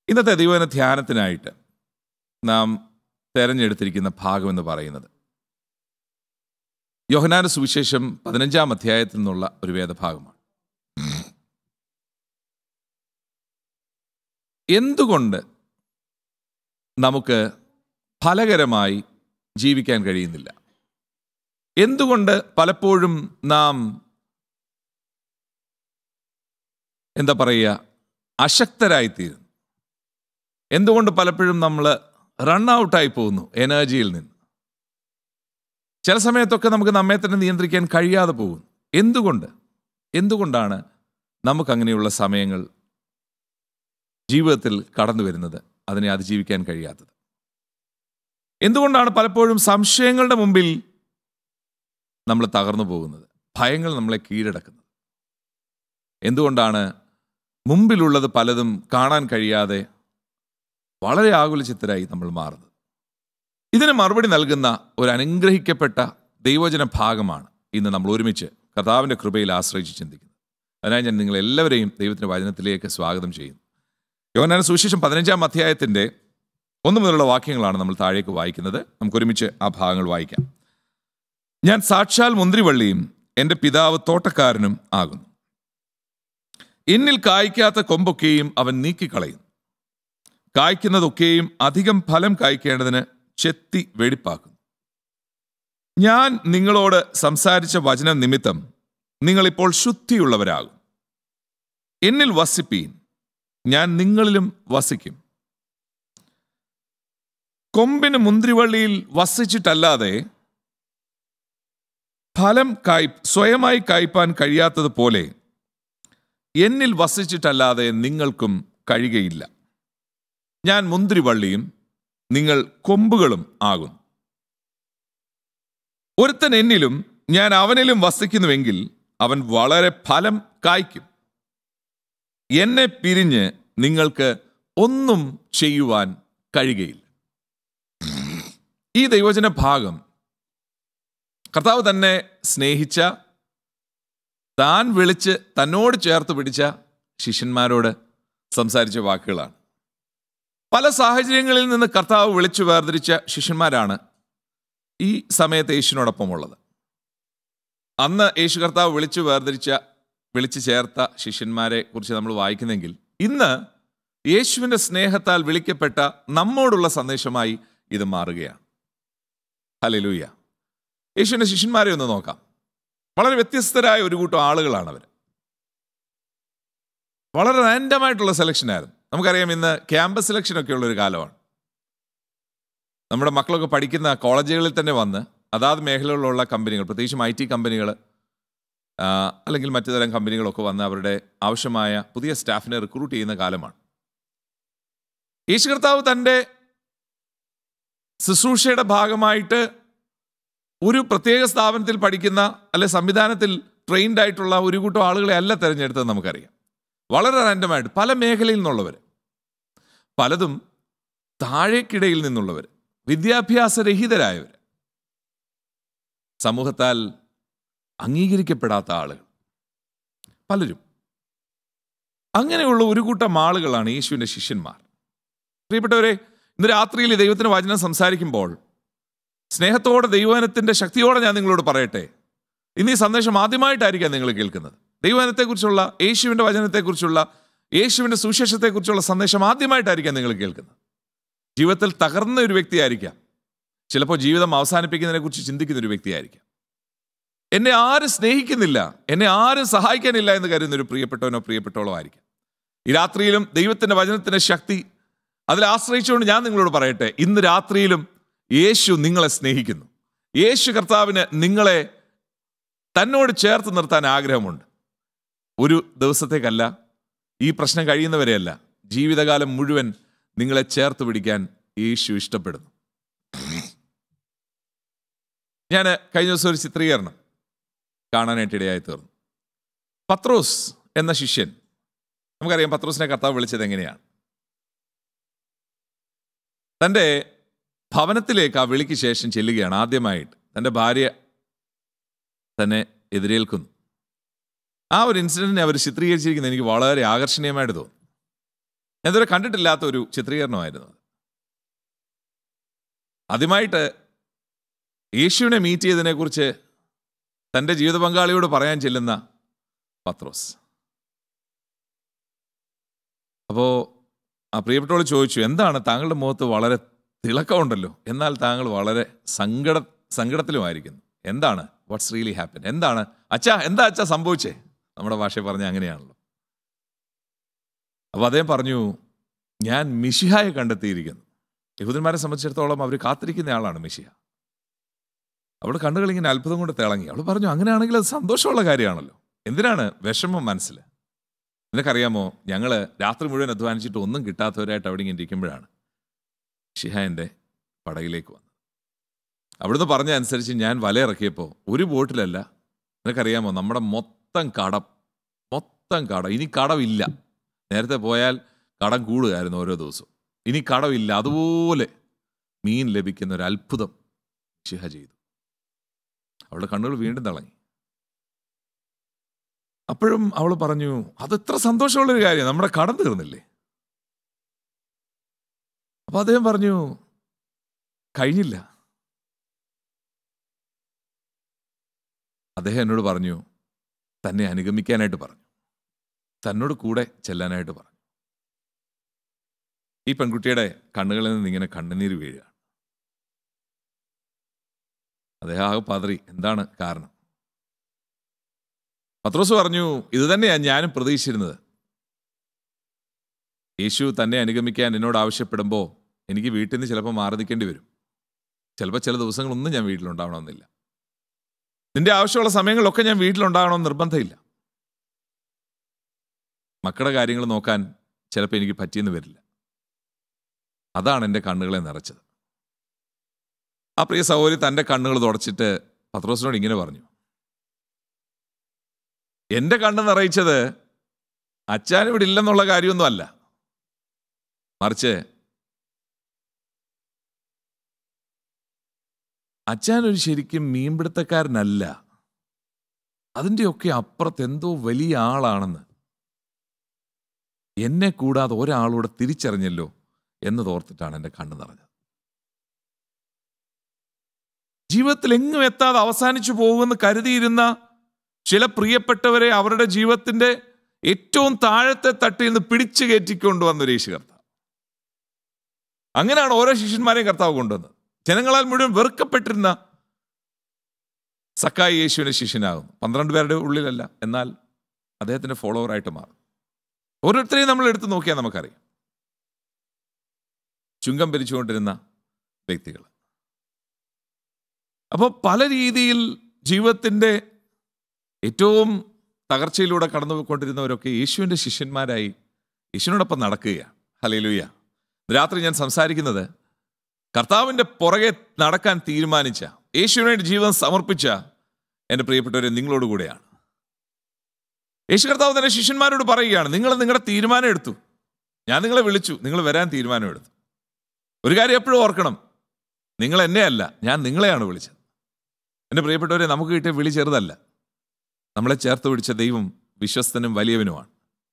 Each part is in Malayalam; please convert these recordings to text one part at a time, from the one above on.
ഇന്നത്തെ ദൈവന ധ്യാനത്തിനായിട്ട് നാം തെരഞ്ഞെടുത്തിരിക്കുന്ന ഭാഗം എന്ന് പറയുന്നത് യോഹനാന സുവിശേഷം പതിനഞ്ചാം അധ്യായത്തിൽ നിന്നുള്ള ഒരു വേദഭാഗമാണ് എന്തുകൊണ്ട് നമുക്ക് ഫലകരമായി ജീവിക്കാൻ കഴിയുന്നില്ല എന്തുകൊണ്ട് പലപ്പോഴും നാം എന്താ പറയുക അശക്തരായിത്തീരുന്നു എന്തുകൊണ്ട് പലപ്പോഴും നമ്മൾ റൺ ഔട്ടായി പോകുന്നു എനർജിയിൽ നിന്ന് ചില സമയത്തൊക്കെ നമുക്ക് നമ്മെ തന്നെ നിയന്ത്രിക്കാൻ കഴിയാതെ പോകുന്നു എന്തുകൊണ്ട് എന്തുകൊണ്ടാണ് നമുക്കങ്ങനെയുള്ള സമയങ്ങൾ ജീവിതത്തിൽ കടന്നു വരുന്നത് അതിനെ അതിജീവിക്കാൻ കഴിയാത്തത് എന്തുകൊണ്ടാണ് പലപ്പോഴും സംശയങ്ങളുടെ മുമ്പിൽ നമ്മൾ തകർന്നു പോകുന്നത് ഭയങ്ങൾ നമ്മളെ കീഴടക്കുന്നത് എന്തുകൊണ്ടാണ് മുമ്പിലുള്ളത് പലതും കാണാൻ കഴിയാതെ വളരെ ആകുലചിത്തരായി നമ്മൾ മാറുന്നത് ഇതിന് മറുപടി നൽകുന്ന ഒരു അനുഗ്രഹിക്കപ്പെട്ട ദൈവജന ഭാഗമാണ് ഇന്ന് നമ്മൾ ഒരുമിച്ച് കർത്താവിൻ്റെ കൃപയിൽ ആശ്രയിച്ച് ചിന്തിക്കുന്നത് അതിനായി ഞാൻ നിങ്ങളെല്ലാവരെയും ദൈവത്തിൻ്റെ വചനത്തിലേക്ക് സ്വാഗതം ചെയ്യുന്നു യോഹനാന സുവിശേഷം പതിനഞ്ചാം അധ്യായത്തിൻ്റെ ഒന്ന് മുതലുള്ള വാക്യങ്ങളാണ് നമ്മൾ താഴേക്ക് വായിക്കുന്നത് നമുക്ക് ഒരുമിച്ച് ആ ഭാഗങ്ങൾ വായിക്കാം ഞാൻ സാക്ഷാൽ മുന്തിരിവള്ളിയും എൻ്റെ പിതാവ് തോട്ടക്കാരനും ആകുന്നു എന്നിൽ കായ്ക്കാത്ത കൊമ്പൊക്കെയും അവൻ നീക്കിക്കളയും കായ്ക്കുന്നതൊക്കെയും അധികം ഫലം കായ്ക്കേണ്ടതിന് ചെത്തി വെടിപ്പാക്കുന്നു ഞാൻ നിങ്ങളോട് സംസാരിച്ച വചനം നിമിത്തം നിങ്ങളിപ്പോൾ ശുദ്ധിയുള്ളവരാകും എന്നിൽ വസിപ്പീൻ ഞാൻ നിങ്ങളിലും വസിക്കും കൊമ്പിന് മുന്തിരിവള്ളിയിൽ വസിച്ചിട്ടല്ലാതെ ഫലം കായ് സ്വയമായി കായ്പാൻ കഴിയാത്തതുപോലെ എന്നിൽ വസിച്ചിട്ടല്ലാതെ നിങ്ങൾക്കും കഴിയുകയില്ല ഞാൻ മുന്തിരിവള്ളിയും നിങ്ങൾ കൊമ്പുകളും ആകും ഒരുത്തൻ എന്നിലും ഞാൻ അവനിലും വസിക്കുന്നുവെങ്കിൽ അവൻ വളരെ ഫലം കായ്ക്കും എന്നെ പിരിഞ്ഞ് നിങ്ങൾക്ക് ഒന്നും ചെയ്യുവാൻ കഴിയുകയില്ല ഈ ദൈവചന ഭാഗം കർത്താവ് തന്നെ സ്നേഹിച്ച താൻ വിളിച്ച് തന്നോട് ചേർത്ത് പിടിച്ച ശിഷ്യന്മാരോട് സംസാരിച്ച വാക്കുകളാണ് പല സാഹചര്യങ്ങളിൽ നിന്ന് കർത്താവ് വിളിച്ചു വേർതിരിച്ച ശിഷ്യന്മാരാണ് ഈ സമയത്ത് യേശുവിനോടൊപ്പം ഉള്ളത് അന്ന് യേശു കർത്താവ് വിളിച്ചു വേർതിരിച്ച വിളിച്ചു ചേർത്ത ശിഷ്യന്മാരെ കുറിച്ച് നമ്മൾ വായിക്കുന്നെങ്കിൽ ഇന്ന് യേശുവിൻ്റെ സ്നേഹത്താൽ വിളിക്കപ്പെട്ട നമ്മോടുള്ള സന്ദേശമായി ഇത് മാറുകയാണ് ഹലലൂയ യേശുവിൻ്റെ ശിഷ്യന്മാരെ ഒന്ന് നോക്കാം വളരെ വ്യത്യസ്തരായ ഒരു കൂട്ടം ആളുകളാണ് അവർ വളരെ റാൻഡമായിട്ടുള്ള സെലക്ഷൻ ആയിരുന്നു നമുക്കറിയാം ഇന്ന് ക്യാമ്പസ് സെലക്ഷൻ ഒക്കെ ഉള്ള ഒരു കാലമാണ് നമ്മുടെ മക്കളൊക്കെ പഠിക്കുന്ന കോളേജുകളിൽ തന്നെ വന്ന് അതാത് മേഖലകളിലുള്ള കമ്പനികൾ പ്രത്യേകിച്ചും ഐ ടി കമ്പനികൾ അല്ലെങ്കിൽ മറ്റു തരം കമ്പനികളൊക്കെ വന്ന് അവരുടെ ആവശ്യമായ പുതിയ സ്റ്റാഫിനെ റിക്രൂട്ട് ചെയ്യുന്ന കാലമാണ് യേശു കർത്താവ് തൻ്റെ ശുശ്രൂഷയുടെ ഭാഗമായിട്ട് ഒരു പ്രത്യേക സ്ഥാപനത്തിൽ പഠിക്കുന്ന അല്ലെ സംവിധാനത്തിൽ ട്രെയിൻഡ് ആയിട്ടുള്ള ഒരു കൂട്ടം ആളുകളെ അല്ല തിരഞ്ഞെടുത്തത് നമുക്കറിയാം വളരെ റാൻഡമായിട്ട് പല മേഖലയിൽ നിന്നുള്ളവർ പലതും താഴേക്കിടയിൽ നിന്നുള്ളവർ വിദ്യാഭ്യാസരഹിതരായവർ സമൂഹത്താൽ അംഗീകരിക്കപ്പെടാത്ത ആളുകൾ പലരും അങ്ങനെയുള്ള ഒരു കൂട്ടം ആളുകളാണ് യേശുവിൻ്റെ ശിഷ്യന്മാർ പ്രിയപ്പെട്ടവരെ ഇന്ന് രാത്രിയിൽ ഈ ദൈവത്തിന് വചനം സംസാരിക്കുമ്പോൾ സ്നേഹത്തോടെ ദൈവവനത്തിൻ്റെ ശക്തിയോടെ ഞാൻ നിങ്ങളോട് പറയട്ടെ ഇന്ന് ഈ സന്ദേശം ആദ്യമായിട്ടായിരിക്കാം നിങ്ങൾ കേൾക്കുന്നത് ദൈവവനത്തെക്കുറിച്ചുള്ള യേശുവിൻ്റെ വചനത്തെക്കുറിച്ചുള്ള യേശുവിൻ്റെ സുശേഷത്തെക്കുറിച്ചുള്ള സന്ദേശം ആദ്യമായിട്ടായിരിക്കാം നിങ്ങൾ കേൾക്കുന്നത് ജീവിതത്തിൽ തകർന്ന ഒരു വ്യക്തിയായിരിക്കാം ചിലപ്പോൾ ജീവിതം അവസാനിപ്പിക്കുന്നതിനെ കുറിച്ച് ചിന്തിക്കുന്ന ഒരു വ്യക്തിയായിരിക്കാം എന്നെ ആരും സ്നേഹിക്കുന്നില്ല എന്നെ ആരും സഹായിക്കാനില്ല എന്ന് കരുതുന്ന ഒരു പ്രിയപ്പെട്ടവനോ പ്രിയപ്പെട്ടവളോ ആയിരിക്കാം ഈ രാത്രിയിലും ദൈവത്തിൻ്റെ വചനത്തിൻ്റെ ശക്തി അതിൽ ആശ്രയിച്ചുകൊണ്ട് ഞാൻ നിങ്ങളോട് പറയട്ടെ ഇന്ന് രാത്രിയിലും യേശു നിങ്ങളെ സ്നേഹിക്കുന്നു യേശു കർത്താവിന് നിങ്ങളെ തന്നോട് ചേർത്ത് നിർത്താൻ ആഗ്രഹമുണ്ട് ഒരു ദിവസത്തേക്കല്ല ഈ പ്രശ്നം കഴിയുന്നവരെയല്ല ജീവിതകാലം മുഴുവൻ നിങ്ങളെ ചേർത്ത് പിടിക്കാൻ യേശു ഇഷ്ടപ്പെടുന്നു ഞാൻ കഴിഞ്ഞ ദിവസം ഒരു ചിത്രീകരണം കാണാനായിട്ട് ഇടയായി തീർന്നു പത്രോസ് എന്ന ശിഷ്യൻ നമുക്കറിയാം പത്രോസിനെ കർത്താവ് വിളിച്ചത് എങ്ങനെയാണ് തൻ്റെ ഭവനത്തിലേക്ക് ആ വിളിക്ക് ശേഷം ചെല്ലുകയാണ് ആദ്യമായിട്ട് തൻ്റെ ഭാര്യ തന്നെ എതിരേൽക്കുന്നു ആ ഒരു ഇൻസിഡൻറ്റിനെ അവർ ചിത്രീകരിച്ചിരിക്കുന്നത് എനിക്ക് വളരെ ആകർഷണീയമായിട്ട് തോന്നി ഞാൻ ഇതുവരെ കണ്ടിട്ടില്ലാത്ത ഒരു ചിത്രീകരണമായിരുന്നു അത്. ആദ്യമായിട്ട് യേശുവിനെ മീറ്റ് ചെയ്തതിനെക്കുറിച്ച് തൻ്റെ ജീവിത പങ്കാളിയോട് പറയാൻ ചെല്ലുന്ന പത്രോസ് അപ്പോൾ ആ പ്രിയപ്പെട്ടവൾ ചോദിച്ചു എന്താണ് താങ്കളുടെ മുഖത്ത് വളരെ തിളക്കമുണ്ടല്ലോ എന്നാൽ താങ്കൾ വളരെ സങ്കട സങ്കടത്തിലുമായിരിക്കുന്നു എന്താണ് വാട്ട്സ് റിയലി ഹാപ്പൻ എന്താണ് അച്ഛാ എന്താ അച്ഛാ സംഭവിച്ചേ നമ്മുടെ ഭാഷയിൽ പറഞ്ഞ അങ്ങനെയാണല്ലോ അപ്പോൾ അദ്ദേഹം പറഞ്ഞു ഞാൻ മിഷിഹായെ കണ്ടെത്തിയിരിക്കുന്നു യഹൂദന്മാരെ സംബന്ധിച്ചിടത്തോളം അവർ കാത്തിരിക്കുന്ന ആളാണ് മിഷിഹ അവളുടെ കണ്ണുകൾ ഇങ്ങനെ അത്ഭുതം കൊണ്ട് തിളങ്ങി അവൾ പറഞ്ഞു അങ്ങനെയാണെങ്കിൽ അത് സന്തോഷമുള്ള കാര്യമാണല്ലോ എന്തിനാണ് വിഷമം മനസ്സിൽ നിനക്കറിയാമോ ഞങ്ങൾ രാത്രി മുഴുവൻ അധ്വാനിച്ചിട്ട് ഒന്നും കിട്ടാത്തവരായിട്ട് അവിടെ ഇങ്ങനെ ഇരിക്കുമ്പോഴാണ് ഷിഹ എൻ്റെ പടകിലേക്ക് വന്നത് അവിടുന്ന് പറഞ്ഞ അനുസരിച്ച് ഞാൻ വലയിറക്കിയപ്പോൾ ഒരു ബോട്ടിലല്ല നിനക്കറിയാമോ നമ്മുടെ മൊത്തം കടം മൊത്തം കടം ഇനി കടമില്ല നേരത്തെ പോയാൽ കടം കൂടുകയായിരുന്നു ഓരോ ദിവസവും ഇനി കടമില്ല അതുപോലെ മീൻ ലഭിക്കുന്ന ഒരു അത്ഭുതം ഷിഹ ചെയ്തു അവളുടെ കണ്ണുകൾ വീണ്ടും തിളങ്ങി അപ്പോഴും അവൾ പറഞ്ഞു അത് എത്ര സന്തോഷമുള്ളൊരു കാര്യം നമ്മുടെ കടം തീർന്നില്ലേ അപ്പൊ അദ്ദേഹം പറഞ്ഞു കഴിഞ്ഞില്ല അദ്ദേഹം എന്നോട് പറഞ്ഞു തന്നെ അനുഗമിക്കാനായിട്ട് പറഞ്ഞു തന്നോട് കൂടെ ചെല്ലാനായിട്ട് പറഞ്ഞു ഈ പെൺകുട്ടിയുടെ കണ്ണുകളിൽ നിന്ന് ഇങ്ങനെ കണ്ണുനീര് വീഴുകയാണ് അദ്ദേഹം ആകെ പതറി എന്താണ് കാരണം പത്രോസ് പറഞ്ഞു ഇത് തന്നെയാണ് ഞാനും പ്രതീക്ഷിച്ചിരുന്നത് യേശു തന്നെ അനുഗമിക്കാൻ എന്നോട് ആവശ്യപ്പെടുമ്പോൾ എനിക്ക് വീട്ടിൽ നിന്ന് ചിലപ്പോൾ മാറി നിൽക്കേണ്ടി വരും ചിലപ്പോൾ ചില ദിവസങ്ങളൊന്നും ഞാൻ വീട്ടിലുണ്ടാവണമെന്നില്ല നിന്റെ ആവശ്യമുള്ള സമയങ്ങളിലൊക്കെ ഞാൻ വീട്ടിലുണ്ടാകണമെന്ന് നിർബന്ധമില്ല മക്കളുടെ കാര്യങ്ങൾ നോക്കാൻ ചിലപ്പോൾ എനിക്ക് പറ്റിയെന്ന് വരില്ല അതാണ് എൻ്റെ കണ്ണുകളെ നിറച്ചത് ആ പ്രിയ സഹോദരി തൻ്റെ കണ്ണുകൾ തുടച്ചിട്ട് പത്രോസിനോട് ഇങ്ങനെ പറഞ്ഞു എൻ്റെ കണ്ണ് നിറയിച്ചത് അച്ഛൻ ഇവിടെ ഇല്ലെന്നുള്ള കാര്യമൊന്നും അല്ല മറിച്ച് അച്ഛൻ ഒരു ശരിക്കും മീൻപിടുത്തക്കാരനല്ല അതിൻ്റെയൊക്കെ അപ്പുറത്ത് എന്തോ വലിയ ആളാണെന്ന് എന്നെ കൂടാതെ ഒരാളൂടെ തിരിച്ചറിഞ്ഞല്ലോ എന്ന് തോർത്തിട്ടാണ് എൻ്റെ കണ്ണ് നിറഞ്ഞത് ജീവിതത്തിൽ എങ്ങും എത്താതെ അവസാനിച്ചു പോകുമെന്ന് കരുതിയിരുന്ന ചില പ്രിയപ്പെട്ടവരെ അവരുടെ ജീവിതത്തിന്റെ ഏറ്റവും താഴത്തെ തട്ടിൽ നിന്ന് പിടിച്ചു കയറ്റിക്കൊണ്ടുവന്ന ഒരു യേശു കർത്താവ് അങ്ങനെയാണ് ഓരോ ശിഷ്യന്മാരെയും കർത്താവ് കൊണ്ടുവന്നത് ജനങ്ങളാൽ മുഴുവൻ വെറുക്കപ്പെട്ടിരുന്ന സക്കായി യേശുവിന്റെ ശിഷ്യനാകുന്നു പന്ത്രണ്ട് പേരുടെ ഉള്ളിലല്ല എന്നാൽ അദ്ദേഹത്തിന്റെ ഫോളോവറായിട്ട് മാറും ഓരോരുത്തരെയും നമ്മൾ എടുത്തു നോക്കിയാൽ നമുക്കറിയാം ചുങ്കം ഭരിച്ചുകൊണ്ടിരുന്ന വ്യക്തികൾ അപ്പോൾ പല രീതിയിൽ ജീവിതത്തിൻ്റെ ഏറ്റവും തകർച്ചയിലൂടെ കടന്നുപോയിക്കൊണ്ടിരുന്നവരൊക്കെ യേശുവിൻ്റെ ശിഷ്യന്മാരായി യേശുവിനോടൊപ്പം നടക്കുകയാണ് ഹലേലുയ്യ രാത്രി ഞാൻ സംസാരിക്കുന്നത് കർത്താവിൻ്റെ പുറകെ നടക്കാൻ തീരുമാനിച്ച യേശുവിന് വേണ്ടി ജീവിതം സമർപ്പിച്ച എൻ്റെ പ്രിയപ്പെട്ടവരെ നിങ്ങളോട് കൂടെയാണ് യേശു കർത്താവ് തന്നെ ശിഷ്യന്മാരോട് പറയുകയാണ് നിങ്ങൾ നിങ്ങളുടെ തീരുമാനം എടുത്തു ഞാൻ നിങ്ങളെ വിളിച്ചു നിങ്ങൾ വരാൻ തീരുമാനം എടുത്തു ഒരു കാര്യം എപ്പോഴും ഓർക്കണം നിങ്ങൾ എന്നെയല്ല ഞാൻ നിങ്ങളെയാണ് വിളിച്ചത് എൻ്റെ പ്രിയപ്പെട്ടവരെ നമുക്ക് കിട്ടിയ വിളി ചെറുതല്ല നമ്മളെ ചേർത്ത് പിടിച്ച ദൈവം വിശ്വസ്തനും വലിയവനുമാണ്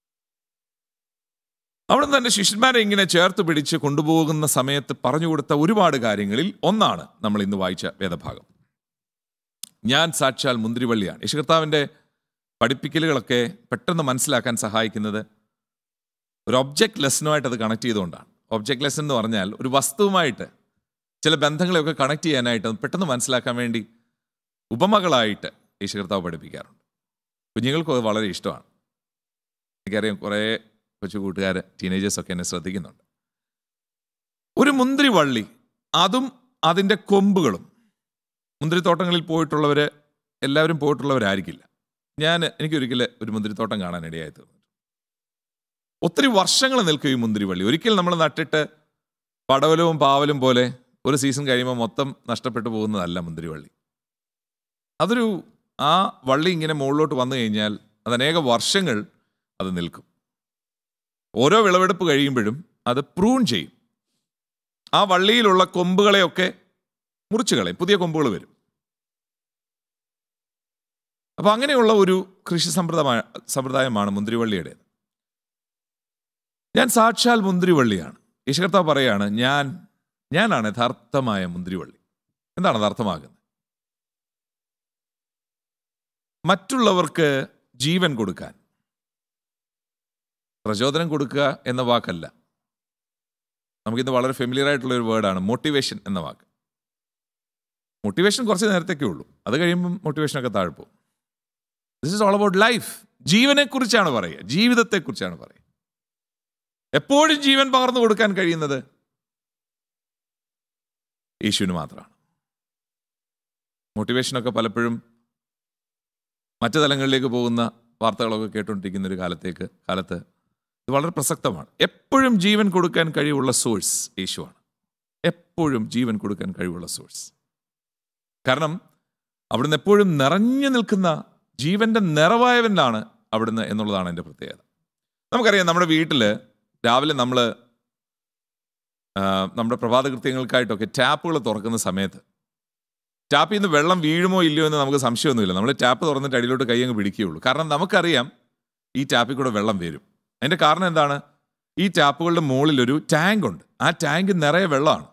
അവിടെ തന്നെ ശിഷ്യന്മാരെ ഇങ്ങനെ ചേർത്ത് പിടിച്ച് കൊണ്ടുപോകുന്ന സമയത്ത് പറഞ്ഞു കൊടുത്ത ഒരുപാട് കാര്യങ്ങളിൽ ഒന്നാണ് നമ്മൾ ഇന്ന് വായിച്ച വേദഭാഗം ഞാൻ സാക്ഷാൽ മുന്തിരിവള്ളിയാണ് യേശുകർത്താവിൻ്റെ പഠിപ്പിക്കലുകളൊക്കെ പെട്ടെന്ന് മനസ്സിലാക്കാൻ സഹായിക്കുന്നത് ഒരു ഒബ്ജക്റ്റ് ലെസനുമായിട്ട് അത് കണക്ട് ചെയ്തുകൊണ്ടാണ് ഒബ്ജക്റ്റ് ലെസൺ എന്ന് പറഞ്ഞാൽ ഒരു വസ്തുവുമായിട്ട് ചില ബന്ധങ്ങളെയൊക്കെ കണക്ട് ചെയ്യാനായിട്ട് അത് പെട്ടെന്ന് മനസ്സിലാക്കാൻ വേണ്ടി ഉപമകളായിട്ട് യേശു കർത്താവ് പഠിപ്പിക്കാറുണ്ട് കുഞ്ഞുങ്ങൾക്കും അത് വളരെ ഇഷ്ടമാണ് എനിക്കറിയാം കുറേ കൊച്ചു കൂട്ടുകാർ ടീനേജേഴ്സൊക്കെ എന്നെ ശ്രദ്ധിക്കുന്നുണ്ട് ഒരു മുന്തിരി വള്ളി അതും അതിൻ്റെ കൊമ്പുകളും മുന്തിരിത്തോട്ടങ്ങളിൽ പോയിട്ടുള്ളവർ എല്ലാവരും പോയിട്ടുള്ളവരായിരിക്കില്ല ഞാൻ എനിക്കൊരിക്കൽ ഒരു മുന്തിരിത്തോട്ടം കാണാൻ ഇടയായി തീർന്നു ഒത്തിരി വർഷങ്ങൾ നിൽക്കും ഈ മുന്തിരിവള്ളി ഒരിക്കൽ നമ്മൾ നട്ടിട്ട് പടവലവും പാവലും പോലെ ഒരു സീസൺ കഴിയുമ്പോൾ മൊത്തം നഷ്ടപ്പെട്ടു പോകുന്നതല്ല മുന്തിരിവള്ളി അതൊരു ആ വള്ളി ഇങ്ങനെ മുകളിലോട്ട് വന്നു കഴിഞ്ഞാൽ അത് അനേക വർഷങ്ങൾ അത് നിൽക്കും ഓരോ വിളവെടുപ്പ് കഴിയുമ്പോഴും അത് പ്രൂൺ ചെയ്യും ആ വള്ളിയിലുള്ള കൊമ്പുകളെയൊക്കെ മുറിച്ചു കളയും പുതിയ കൊമ്പുകൾ വരും അപ്പൊ അങ്ങനെയുള്ള ഒരു കൃഷി സമ്പ്രദായ സമ്പ്രദായമാണ് മുന്തിരിവള്ളിയുടേത് ഞാൻ സാക്ഷാൽ മുന്തിരിവള്ളിയാണ് യേശുകർത്താവ് പറയാണ് ഞാൻ ഞാനാണ് യഥാർത്ഥമായ മുന്തിരിവള്ളി എന്താണ് അത് അർത്ഥമാകുന്നത് മറ്റുള്ളവർക്ക് ജീവൻ കൊടുക്കാൻ പ്രചോദനം കൊടുക്കുക എന്ന വാക്കല്ല നമുക്കിന്ന് വളരെ ഫെമിലിയർ ആയിട്ടുള്ള ഒരു വേർഡാണ് മോട്ടിവേഷൻ എന്ന വാക്ക് മോട്ടിവേഷൻ കുറച്ച് നേരത്തേക്കേ ഉള്ളൂ അത് കഴിയുമ്പം മോട്ടിവേഷനൊക്കെ താഴെ പോകും this is all about life ജീവനെക്കുറിച്ചാണ് പറയുക ജീവിതത്തെക്കുറിച്ചാണ് പറയുക എപ്പോഴും ജീവൻ പകർന്നു കൊടുക്കാൻ കഴിയുന്നത് യേശുവിന് മാത്രമാണ് മോട്ടിവേഷനൊക്കെ പലപ്പോഴും മറ്റു തലങ്ങളിലേക്ക് പോകുന്ന വാർത്തകളൊക്കെ കേട്ടുകൊണ്ടിരിക്കുന്ന ഒരു കാലത്തേക്ക് കാലത്ത് ഇത് വളരെ പ്രസക്തമാണ് എപ്പോഴും ജീവൻ കൊടുക്കാൻ കഴിവുള്ള സോഴ്സ് യേശുവാണ് എപ്പോഴും ജീവൻ കൊടുക്കാൻ കഴിവുള്ള സോഴ്സ് കാരണം അവിടുന്ന് എപ്പോഴും നിറഞ്ഞു നിൽക്കുന്ന ജീവന്റെ നിറവായവനാണ് അവിടുന്ന് എന്നുള്ളതാണ് എൻ്റെ പ്രത്യേകത നമുക്കറിയാം നമ്മുടെ വീട്ടിൽ രാവിലെ നമ്മൾ നമ്മുടെ പ്രഭാത കൃത്യങ്ങൾക്കായിട്ടൊക്കെ ടാപ്പുകൾ തുറക്കുന്ന സമയത്ത് ടാപ്പിൽ നിന്ന് വെള്ളം വീഴുമോ ഇല്ലയോ എന്ന് നമുക്ക് സംശയമൊന്നുമില്ല നമ്മൾ ടാപ്പ് തുറന്നിട്ട് അടിയിലോട്ട് കൈ അങ്ങ് പിടിക്കുകയുള്ളൂ കാരണം നമുക്കറിയാം ഈ ടാപ്പിൽ കൂടെ വെള്ളം വരും അതിൻ്റെ കാരണം എന്താണ് ഈ ടാപ്പുകളുടെ മുകളിൽ ഒരു ടാങ്ക് ഉണ്ട് ആ ടാങ്ക് നിറയെ വെള്ളമാണ്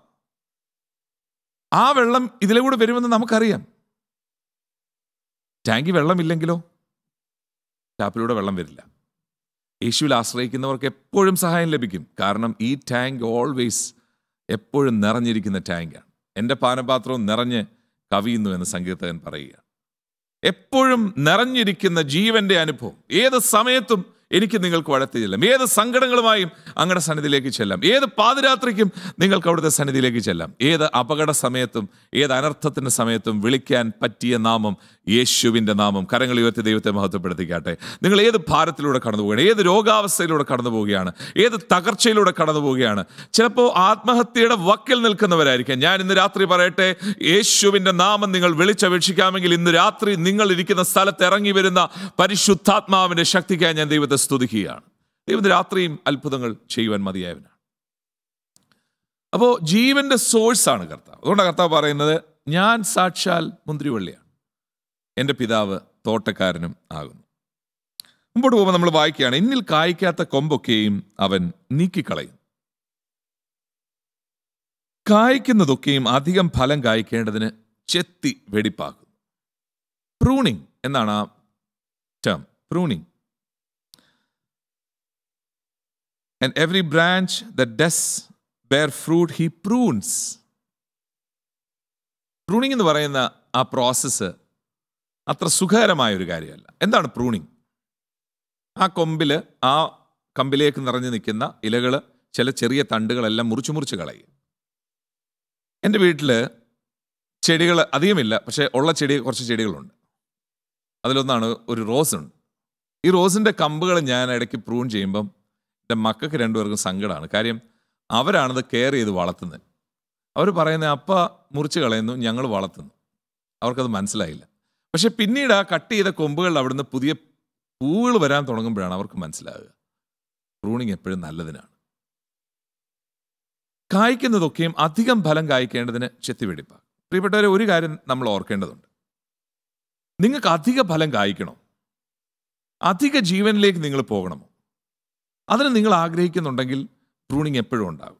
ആ വെള്ളം ഇതിലെ കൂടെ വരുമെന്ന് നമുക്കറിയാം ടാങ്കിൽ വെള്ളമില്ലെങ്കിലോ ടാപ്പിലൂടെ വെള്ളം വരില്ല യേശുവിൽ ആശ്രയിക്കുന്നവർക്ക് എപ്പോഴും സഹായം ലഭിക്കും കാരണം ഈ ടാങ്ക് ഓൾവേസ് എപ്പോഴും നിറഞ്ഞിരിക്കുന്ന ടാങ്കാണ് എൻ്റെ പാനപാത്രവും നിറഞ്ഞ് കവിയുന്നു എന്ന് സംഗീതകൻ പറയുക എപ്പോഴും നിറഞ്ഞിരിക്കുന്ന ജീവന്റെ അനുഭവം ഏത് സമയത്തും എനിക്ക് നിങ്ങൾക്ക് വഴത്തി ചെല്ലാം ഏത് സങ്കടങ്ങളുമായും അങ്ങയുടെ സന്നിധിയിലേക്ക് ചെല്ലാം ഏത് പാതിരാത്രിക്കും നിങ്ങൾക്ക് അവിടുത്തെ സന്നിധിയിലേക്ക് ചെല്ലാം ഏത് അപകട സമയത്തും ഏത് അനർത്ഥത്തിൻ്റെ സമയത്തും വിളിക്കാൻ പറ്റിയ നാമം യേശുവിൻ്റെ നാമം കരങ്ങൾ ഉയർത്തി ദൈവത്തെ മഹത്വപ്പെടുത്തിക്കാട്ടെ നിങ്ങൾ ഏത് ഭാരത്തിലൂടെ കടന്നു പോവുകയാണ് ഏത് രോഗാവസ്ഥയിലൂടെ കടന്നു പോവുകയാണ് ഏത് തകർച്ചയിലൂടെ കടന്നു പോവുകയാണ് ചിലപ്പോൾ ആത്മഹത്യയുടെ വക്കിൽ നിൽക്കുന്നവരായിരിക്കാം ഞാൻ ഇന്ന് രാത്രി പറയട്ടെ യേശുവിൻ്റെ നാമം നിങ്ങൾ വിളിച്ചപേക്ഷിക്കാമെങ്കിൽ ഇന്ന് രാത്രി നിങ്ങൾ ഇരിക്കുന്ന സ്ഥലത്ത് ഇറങ്ങി വരുന്ന പരിശുദ്ധാത്മാവിൻ്റെ ശക്തിക്കായി ഞാൻ ദൈവത്തെ സ്തുതിക്കുകയാണ് ദൈവം രാത്രിയും അത്ഭുതങ്ങൾ ചെയ്യുവാൻ മതിയായവനാണ് അപ്പോൾ ജീവന്റെ സോഴ്സാണ് കർത്താവ് അതുകൊണ്ടാണ് കർത്താവ് പറയുന്നത് ഞാൻ സാക്ഷാൽ മുന്തിരിവള്ളിയാണ് എൻ്റെ പിതാവ് തോട്ടക്കാരനും ആകുന്നു മുമ്പോട്ട് പോകുമ്പോൾ നമ്മൾ വായിക്കുകയാണ് ഇന്നിൽ കായ്ക്കാത്ത കൊമ്പൊക്കെയും അവൻ നീക്കിക്കളയും കായ്ക്കുന്നതൊക്കെയും അധികം ഫലം കായ്ക്കേണ്ടതിന് ചെത്തി വെടിപ്പാക്കുന്നു പ്രൂണിങ് എന്നാണ് ആ term pruning And every branch that does bear fruit, he prunes. Pruning എന്ന് പറയുന്ന ആ പ്രോസസ്സ് അത്ര സുഖകരമായ ഒരു കാര്യമല്ല എന്താണ് പ്രൂണിംഗ് ആ കൊമ്പിൽ ആ കമ്പിലേക്ക് നിറഞ്ഞു നിൽക്കുന്ന ഇലകൾ ചില ചെറിയ തണ്ടുകളെല്ലാം മുറിച്ചു മുറിച്ച് കളയും എൻ്റെ വീട്ടിൽ ചെടികൾ അധികമില്ല പക്ഷേ ഉള്ള ചെടി കുറച്ച് ചെടികളുണ്ട് അതിലൊന്നാണ് ഒരു റോസ് ഉണ്ട് ഈ റോസിൻ്റെ കമ്പുകൾ ഞാൻ ഇടയ്ക്ക് പ്രൂൺ ചെയ്യുമ്പം എൻ്റെ മക്കൾക്ക് രണ്ടുപേർക്കും സങ്കടമാണ് കാര്യം അവരാണത് കെയർ ചെയ്ത് വളർത്തുന്നത് അവർ പറയുന്നത് അപ്പ മുറിച്ച് കളയുന്നു ഞങ്ങൾ വളർത്തുന്നു അവർക്കത് മനസ്സിലായില്ല പക്ഷെ പിന്നീട് ആ കട്ട് ചെയ്ത കൊമ്പുകളിൽ അവിടുന്ന് പുതിയ പൂവുകൾ വരാൻ തുടങ്ങുമ്പോഴാണ് അവർക്ക് മനസ്സിലാകുക പ്രൂണിങ് എപ്പോഴും നല്ലതിനാണ് കായ്ക്കുന്നതൊക്കെയും അധികം ഫലം കായ്ക്കേണ്ടതിന് ചെത്തിവെടിപ്പാണ് പ്രിയപ്പെട്ടവരെ ഒരു കാര്യം നമ്മൾ ഓർക്കേണ്ടതുണ്ട് നിങ്ങൾക്ക് അധിക ഫലം കായ്ക്കണോ അധിക ജീവനിലേക്ക് നിങ്ങൾ പോകണമോ അതിന് നിങ്ങൾ ആഗ്രഹിക്കുന്നുണ്ടെങ്കിൽ പ്രൂണിങ് എപ്പോഴും ഉണ്ടാകും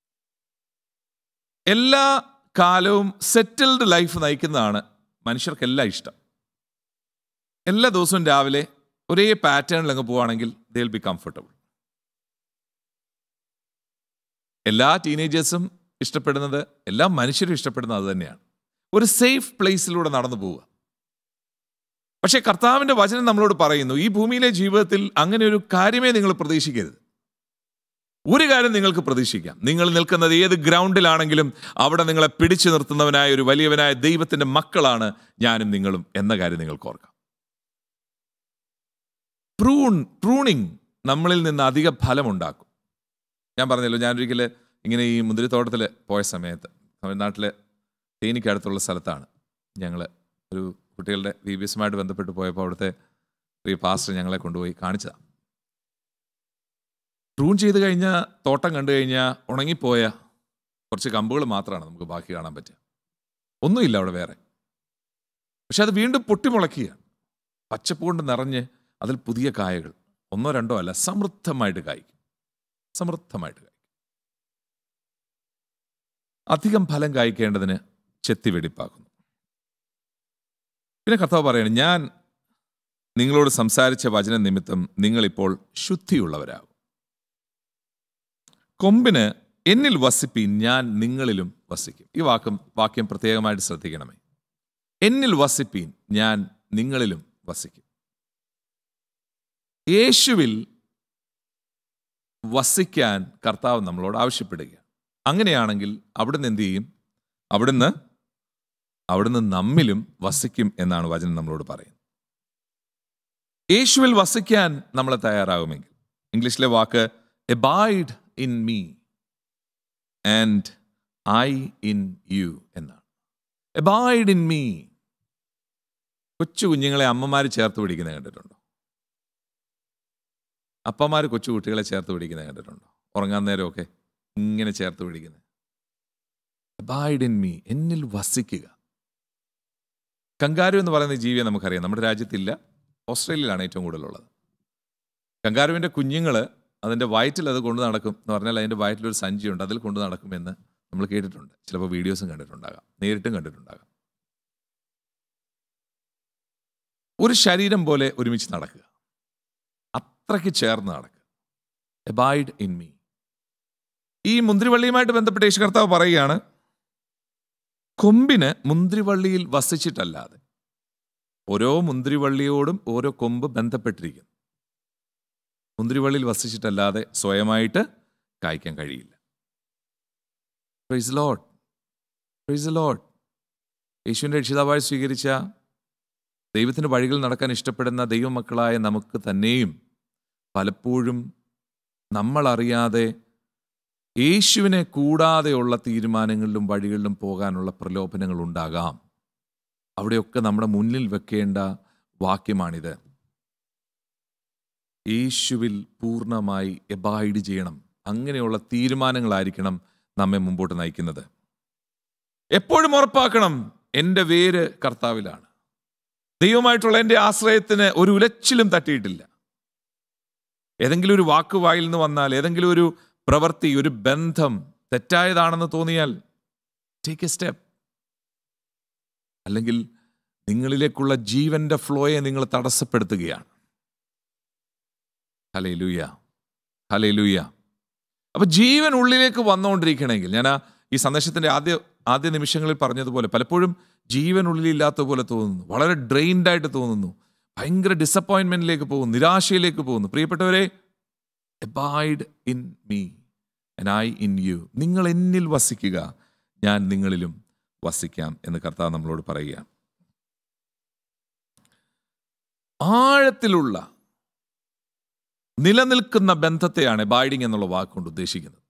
എല്ലാ കാലവും സെറ്റിൽഡ് ലൈഫ് നയിക്കുന്നതാണ് മനുഷ്യർക്കെല്ലാം ഇഷ്ടം എല്ലാ ദിവസവും രാവിലെ ഒരേ പാറ്റേണിൽ അങ്ങ് പോവുകയാണെങ്കിൽ ദേ വിൽ ബി കംഫർട്ടബിൾ എല്ലാ ടീനേജേഴ്സും ഇഷ്ടപ്പെടുന്നത് എല്ലാ മനുഷ്യരും ഇഷ്ടപ്പെടുന്നത് അത് തന്നെയാണ് ഒരു സേഫ് പ്ലേസിലൂടെ നടന്നു പോവുക പക്ഷേ കർത്താവിൻ്റെ വചനം നമ്മളോട് പറയുന്നു ഈ ഭൂമിയിലെ ജീവിതത്തിൽ അങ്ങനെ ഒരു കാര്യമേ നിങ്ങൾ പ്രതീക്ഷിക്കരുത് ഒരു കാര്യം നിങ്ങൾക്ക് പ്രതീക്ഷിക്കാം നിങ്ങൾ നിൽക്കുന്നത് ഏത് ഗ്രൗണ്ടിലാണെങ്കിലും അവിടെ നിങ്ങളെ പിടിച്ചു നിർത്തുന്നവനായ ഒരു വലിയവനായ ദൈവത്തിൻ്റെ മക്കളാണ് ഞാനും നിങ്ങളും എന്ന കാര്യം നിങ്ങൾക്ക് ഓർക്കാം പ്രൂൺ പ്രൂണിങ് നമ്മളിൽ നിന്ന് അധിക ഫലമുണ്ടാക്കും ഞാൻ പറഞ്ഞല്ലോ ഞാനൊരിക്കൽ ഇങ്ങനെ ഈ മുന്തിരിത്തോട്ടത്തിൽ പോയ സമയത്ത് തമിഴ്നാട്ടിലെ തേനിക്കടുത്തുള്ള സ്ഥലത്താണ് ഞങ്ങൾ ഒരു കുട്ടികളുടെ വി ബി എസുമായിട്ട് ബന്ധപ്പെട്ട് പോയപ്പോൾ അവിടുത്തെ പ്രിയ പാസ്റ്റർ ഞങ്ങളെ കൊണ്ടുപോയി കാണിച്ചതാണ് പ്രൂൺ ചെയ്ത് കഴിഞ്ഞാൽ തോട്ടം കണ്ടു കഴിഞ്ഞാൽ ഉണങ്ങിപ്പോയ കുറച്ച് കമ്പുകൾ മാത്രമാണ് നമുക്ക് ബാക്കി കാണാൻ പറ്റുക ഒന്നുമില്ല അവിടെ വേറെ പക്ഷെ അത് വീണ്ടും പൊട്ടിമുളയ്ക്കുകയാണ് പച്ചപ്പ് കൊണ്ട് നിറഞ്ഞ് അതിൽ പുതിയ കായകൾ ഒന്നോ രണ്ടോ അല്ല സമൃദ്ധമായിട്ട് കായ്ക്കും സമൃദ്ധമായിട്ട് കായ്ക്കും അധികം ഫലം കായ്ക്കേണ്ടതിന് ചെത്തി വെടിപ്പാക്കുന്നു പിന്നെ കർത്താവ് പറയണം ഞാൻ നിങ്ങളോട് സംസാരിച്ച വചന നിമിത്തം നിങ്ങളിപ്പോൾ ശുദ്ധിയുള്ളവരാകും കൊമ്പിന് എന്നിൽ വസിപ്പീൻ ഞാൻ നിങ്ങളിലും വസിക്കും ഈ വാക്കും വാക്യം പ്രത്യേകമായിട്ട് ശ്രദ്ധിക്കണമേ എന്നിൽ വസിപ്പീൻ ഞാൻ നിങ്ങളിലും വസിക്കും യേശുവിൽ വസിക്കാൻ കർത്താവ് നമ്മളോട് ആവശ്യപ്പെടുക അങ്ങനെയാണെങ്കിൽ അവിടുന്ന് എന്ത് ചെയ്യും അവിടുന്ന് അവിടുന്ന് നമ്മിലും വസിക്കും എന്നാണ് വചനം നമ്മളോട് പറയുന്നത് യേശുവിൽ വസിക്കാൻ നമ്മൾ തയ്യാറാകുമെങ്കിൽ ഇംഗ്ലീഷിലെ വാക്ക് abide in me and I in you എന്നാണ് എബൈഡ് ഇൻ മീ കൊച്ചു കുഞ്ഞുങ്ങളെ അമ്മമാർ ചേർത്ത് പിടിക്കുന്നത് കണ്ടിട്ടുണ്ടോ അപ്പന്മാർ കൊച്ചു കുട്ടികളെ ചേർത്ത് പിടിക്കുന്നത് കണ്ടിട്ടുണ്ടോ ഉറങ്ങാൻ നേരമൊക്കെ ഇങ്ങനെ ചേർത്ത് പിടിക്കുന്നത് അബൈഡ് ഇൻ മീ എന്നിൽ വസിക്കുക കങ്കാരു എന്ന് പറയുന്ന ജീവിയെ നമുക്കറിയാം നമ്മുടെ രാജ്യത്തില്ല ഓസ്ട്രേലിയയിലാണ് ഏറ്റവും കൂടുതലുള്ളത് കങ്കാരുവിൻ്റെ കുഞ്ഞുങ്ങൾ അതിൻ്റെ വയറ്റിൽ അത് കൊണ്ടു നടക്കും എന്ന് പറഞ്ഞാൽ അതിൻ്റെ വയറ്റിലൊരു സഞ്ചിയുണ്ട് അതിൽ കൊണ്ടു നടക്കുമെന്ന് നമ്മൾ കേട്ടിട്ടുണ്ട് ചിലപ്പോൾ വീഡിയോസും കണ്ടിട്ടുണ്ടാകാം നേരിട്ടും കണ്ടിട്ടുണ്ടാകാം ഒരു ശരീരം പോലെ ഒരുമിച്ച് നടക്കുക അത്രയ്ക്ക് ചേർന്ന് നടക്കുക എബൈഡ് ഇൻ മീ ഈ മുന്തിരിവള്ളിയുമായിട്ട് ബന്ധപ്പെട്ട യേശു കർത്താവ് പറയുകയാണ് കൊമ്പിന് മുന്തിരിവള്ളിയിൽ വസിച്ചിട്ടല്ലാതെ ഓരോ മുന്തിരിവള്ളിയോടും ഓരോ കൊമ്പ് ബന്ധപ്പെട്ടിരിക്കുന്നു മുന്തിരിവള്ളിയിൽ വസിച്ചിട്ടല്ലാതെ സ്വയമായിട്ട് കായ്ക്കാൻ കഴിയില്ല പ്രൈസ് ലോഡ് പ്രൈസ് ലോഡ് യേശുവിൻ്റെ രക്ഷിതാവായി സ്വീകരിച്ച ദൈവത്തിൻ്റെ വഴികൾ നടക്കാൻ ഇഷ്ടപ്പെടുന്ന ദൈവമക്കളായ നമുക്ക് തന്നെയും പലപ്പോഴും നമ്മളറിയാതെ യേശുവിനെ കൂടാതെയുള്ള തീരുമാനങ്ങളിലും വഴികളിലും പോകാനുള്ള പ്രലോഭനങ്ങൾ ഉണ്ടാകാം അവിടെയൊക്കെ നമ്മുടെ മുന്നിൽ വെക്കേണ്ട വാക്യമാണിത് യേശുവിൽ പൂർണ്ണമായി എബൈഡ് ചെയ്യണം അങ്ങനെയുള്ള തീരുമാനങ്ങളായിരിക്കണം നമ്മെ മുമ്പോട്ട് നയിക്കുന്നത് എപ്പോഴും ഉറപ്പാക്കണം എൻ്റെ വേര് കർത്താവിലാണ് ദൈവമായിട്ടുള്ള എൻ്റെ ആശ്രയത്തിന് ഒരു ഉലച്ചിലും തട്ടിയിട്ടില്ല ഏതെങ്കിലും ഒരു വാക്ക് വായിൽ നിന്ന് വന്നാൽ ഏതെങ്കിലും ഒരു പ്രവൃത്തി ഒരു ബന്ധം തെറ്റായതാണെന്ന് തോന്നിയാൽ ടേക്ക് എ സ്റ്റെപ്പ് അല്ലെങ്കിൽ നിങ്ങളിലേക്കുള്ള ജീവന്റെ ഫ്ലോയെ നിങ്ങൾ തടസ്സപ്പെടുത്തുകയാണ് ഹലേ ലൂയ ഹലേ ലൂയ അപ്പൊ ജീവൻ ഉള്ളിലേക്ക് വന്നുകൊണ്ടിരിക്കണമെങ്കിൽ ഞാൻ ആ ഈ സന്ദേശത്തിന്റെ ആദ്യ ആദ്യ നിമിഷങ്ങളിൽ പറഞ്ഞതുപോലെ പലപ്പോഴും ജീവൻ ഉള്ളിലില്ലാത്ത പോലെ തോന്നുന്നു വളരെ ഡ്രെയിൻഡ് ആയിട്ട് തോന്നുന്നു ഭയങ്കര ഡിസപ്പോയിൻമെന്റിലേക്ക് പോകുന്നു നിരാശയിലേക്ക് പോകുന്നു പ്രിയപ്പെട്ടവരെ abide in me and I in you നിങ്ങൾ എന്നിൽ വസിക്കുക ഞാൻ നിങ്ങളിലും വസിക്കാം എന്ന് കർത്താവ് നമ്മളോട് പറയുകയാണ് ആഴത്തിലുള്ള നിലനിൽക്കുന്ന ബന്ധത്തെയാണ് എബൈഡിങ് എന്നുള്ള വാക്കുകൊണ്ട് ഉദ്ദേശിക്കുന്നത്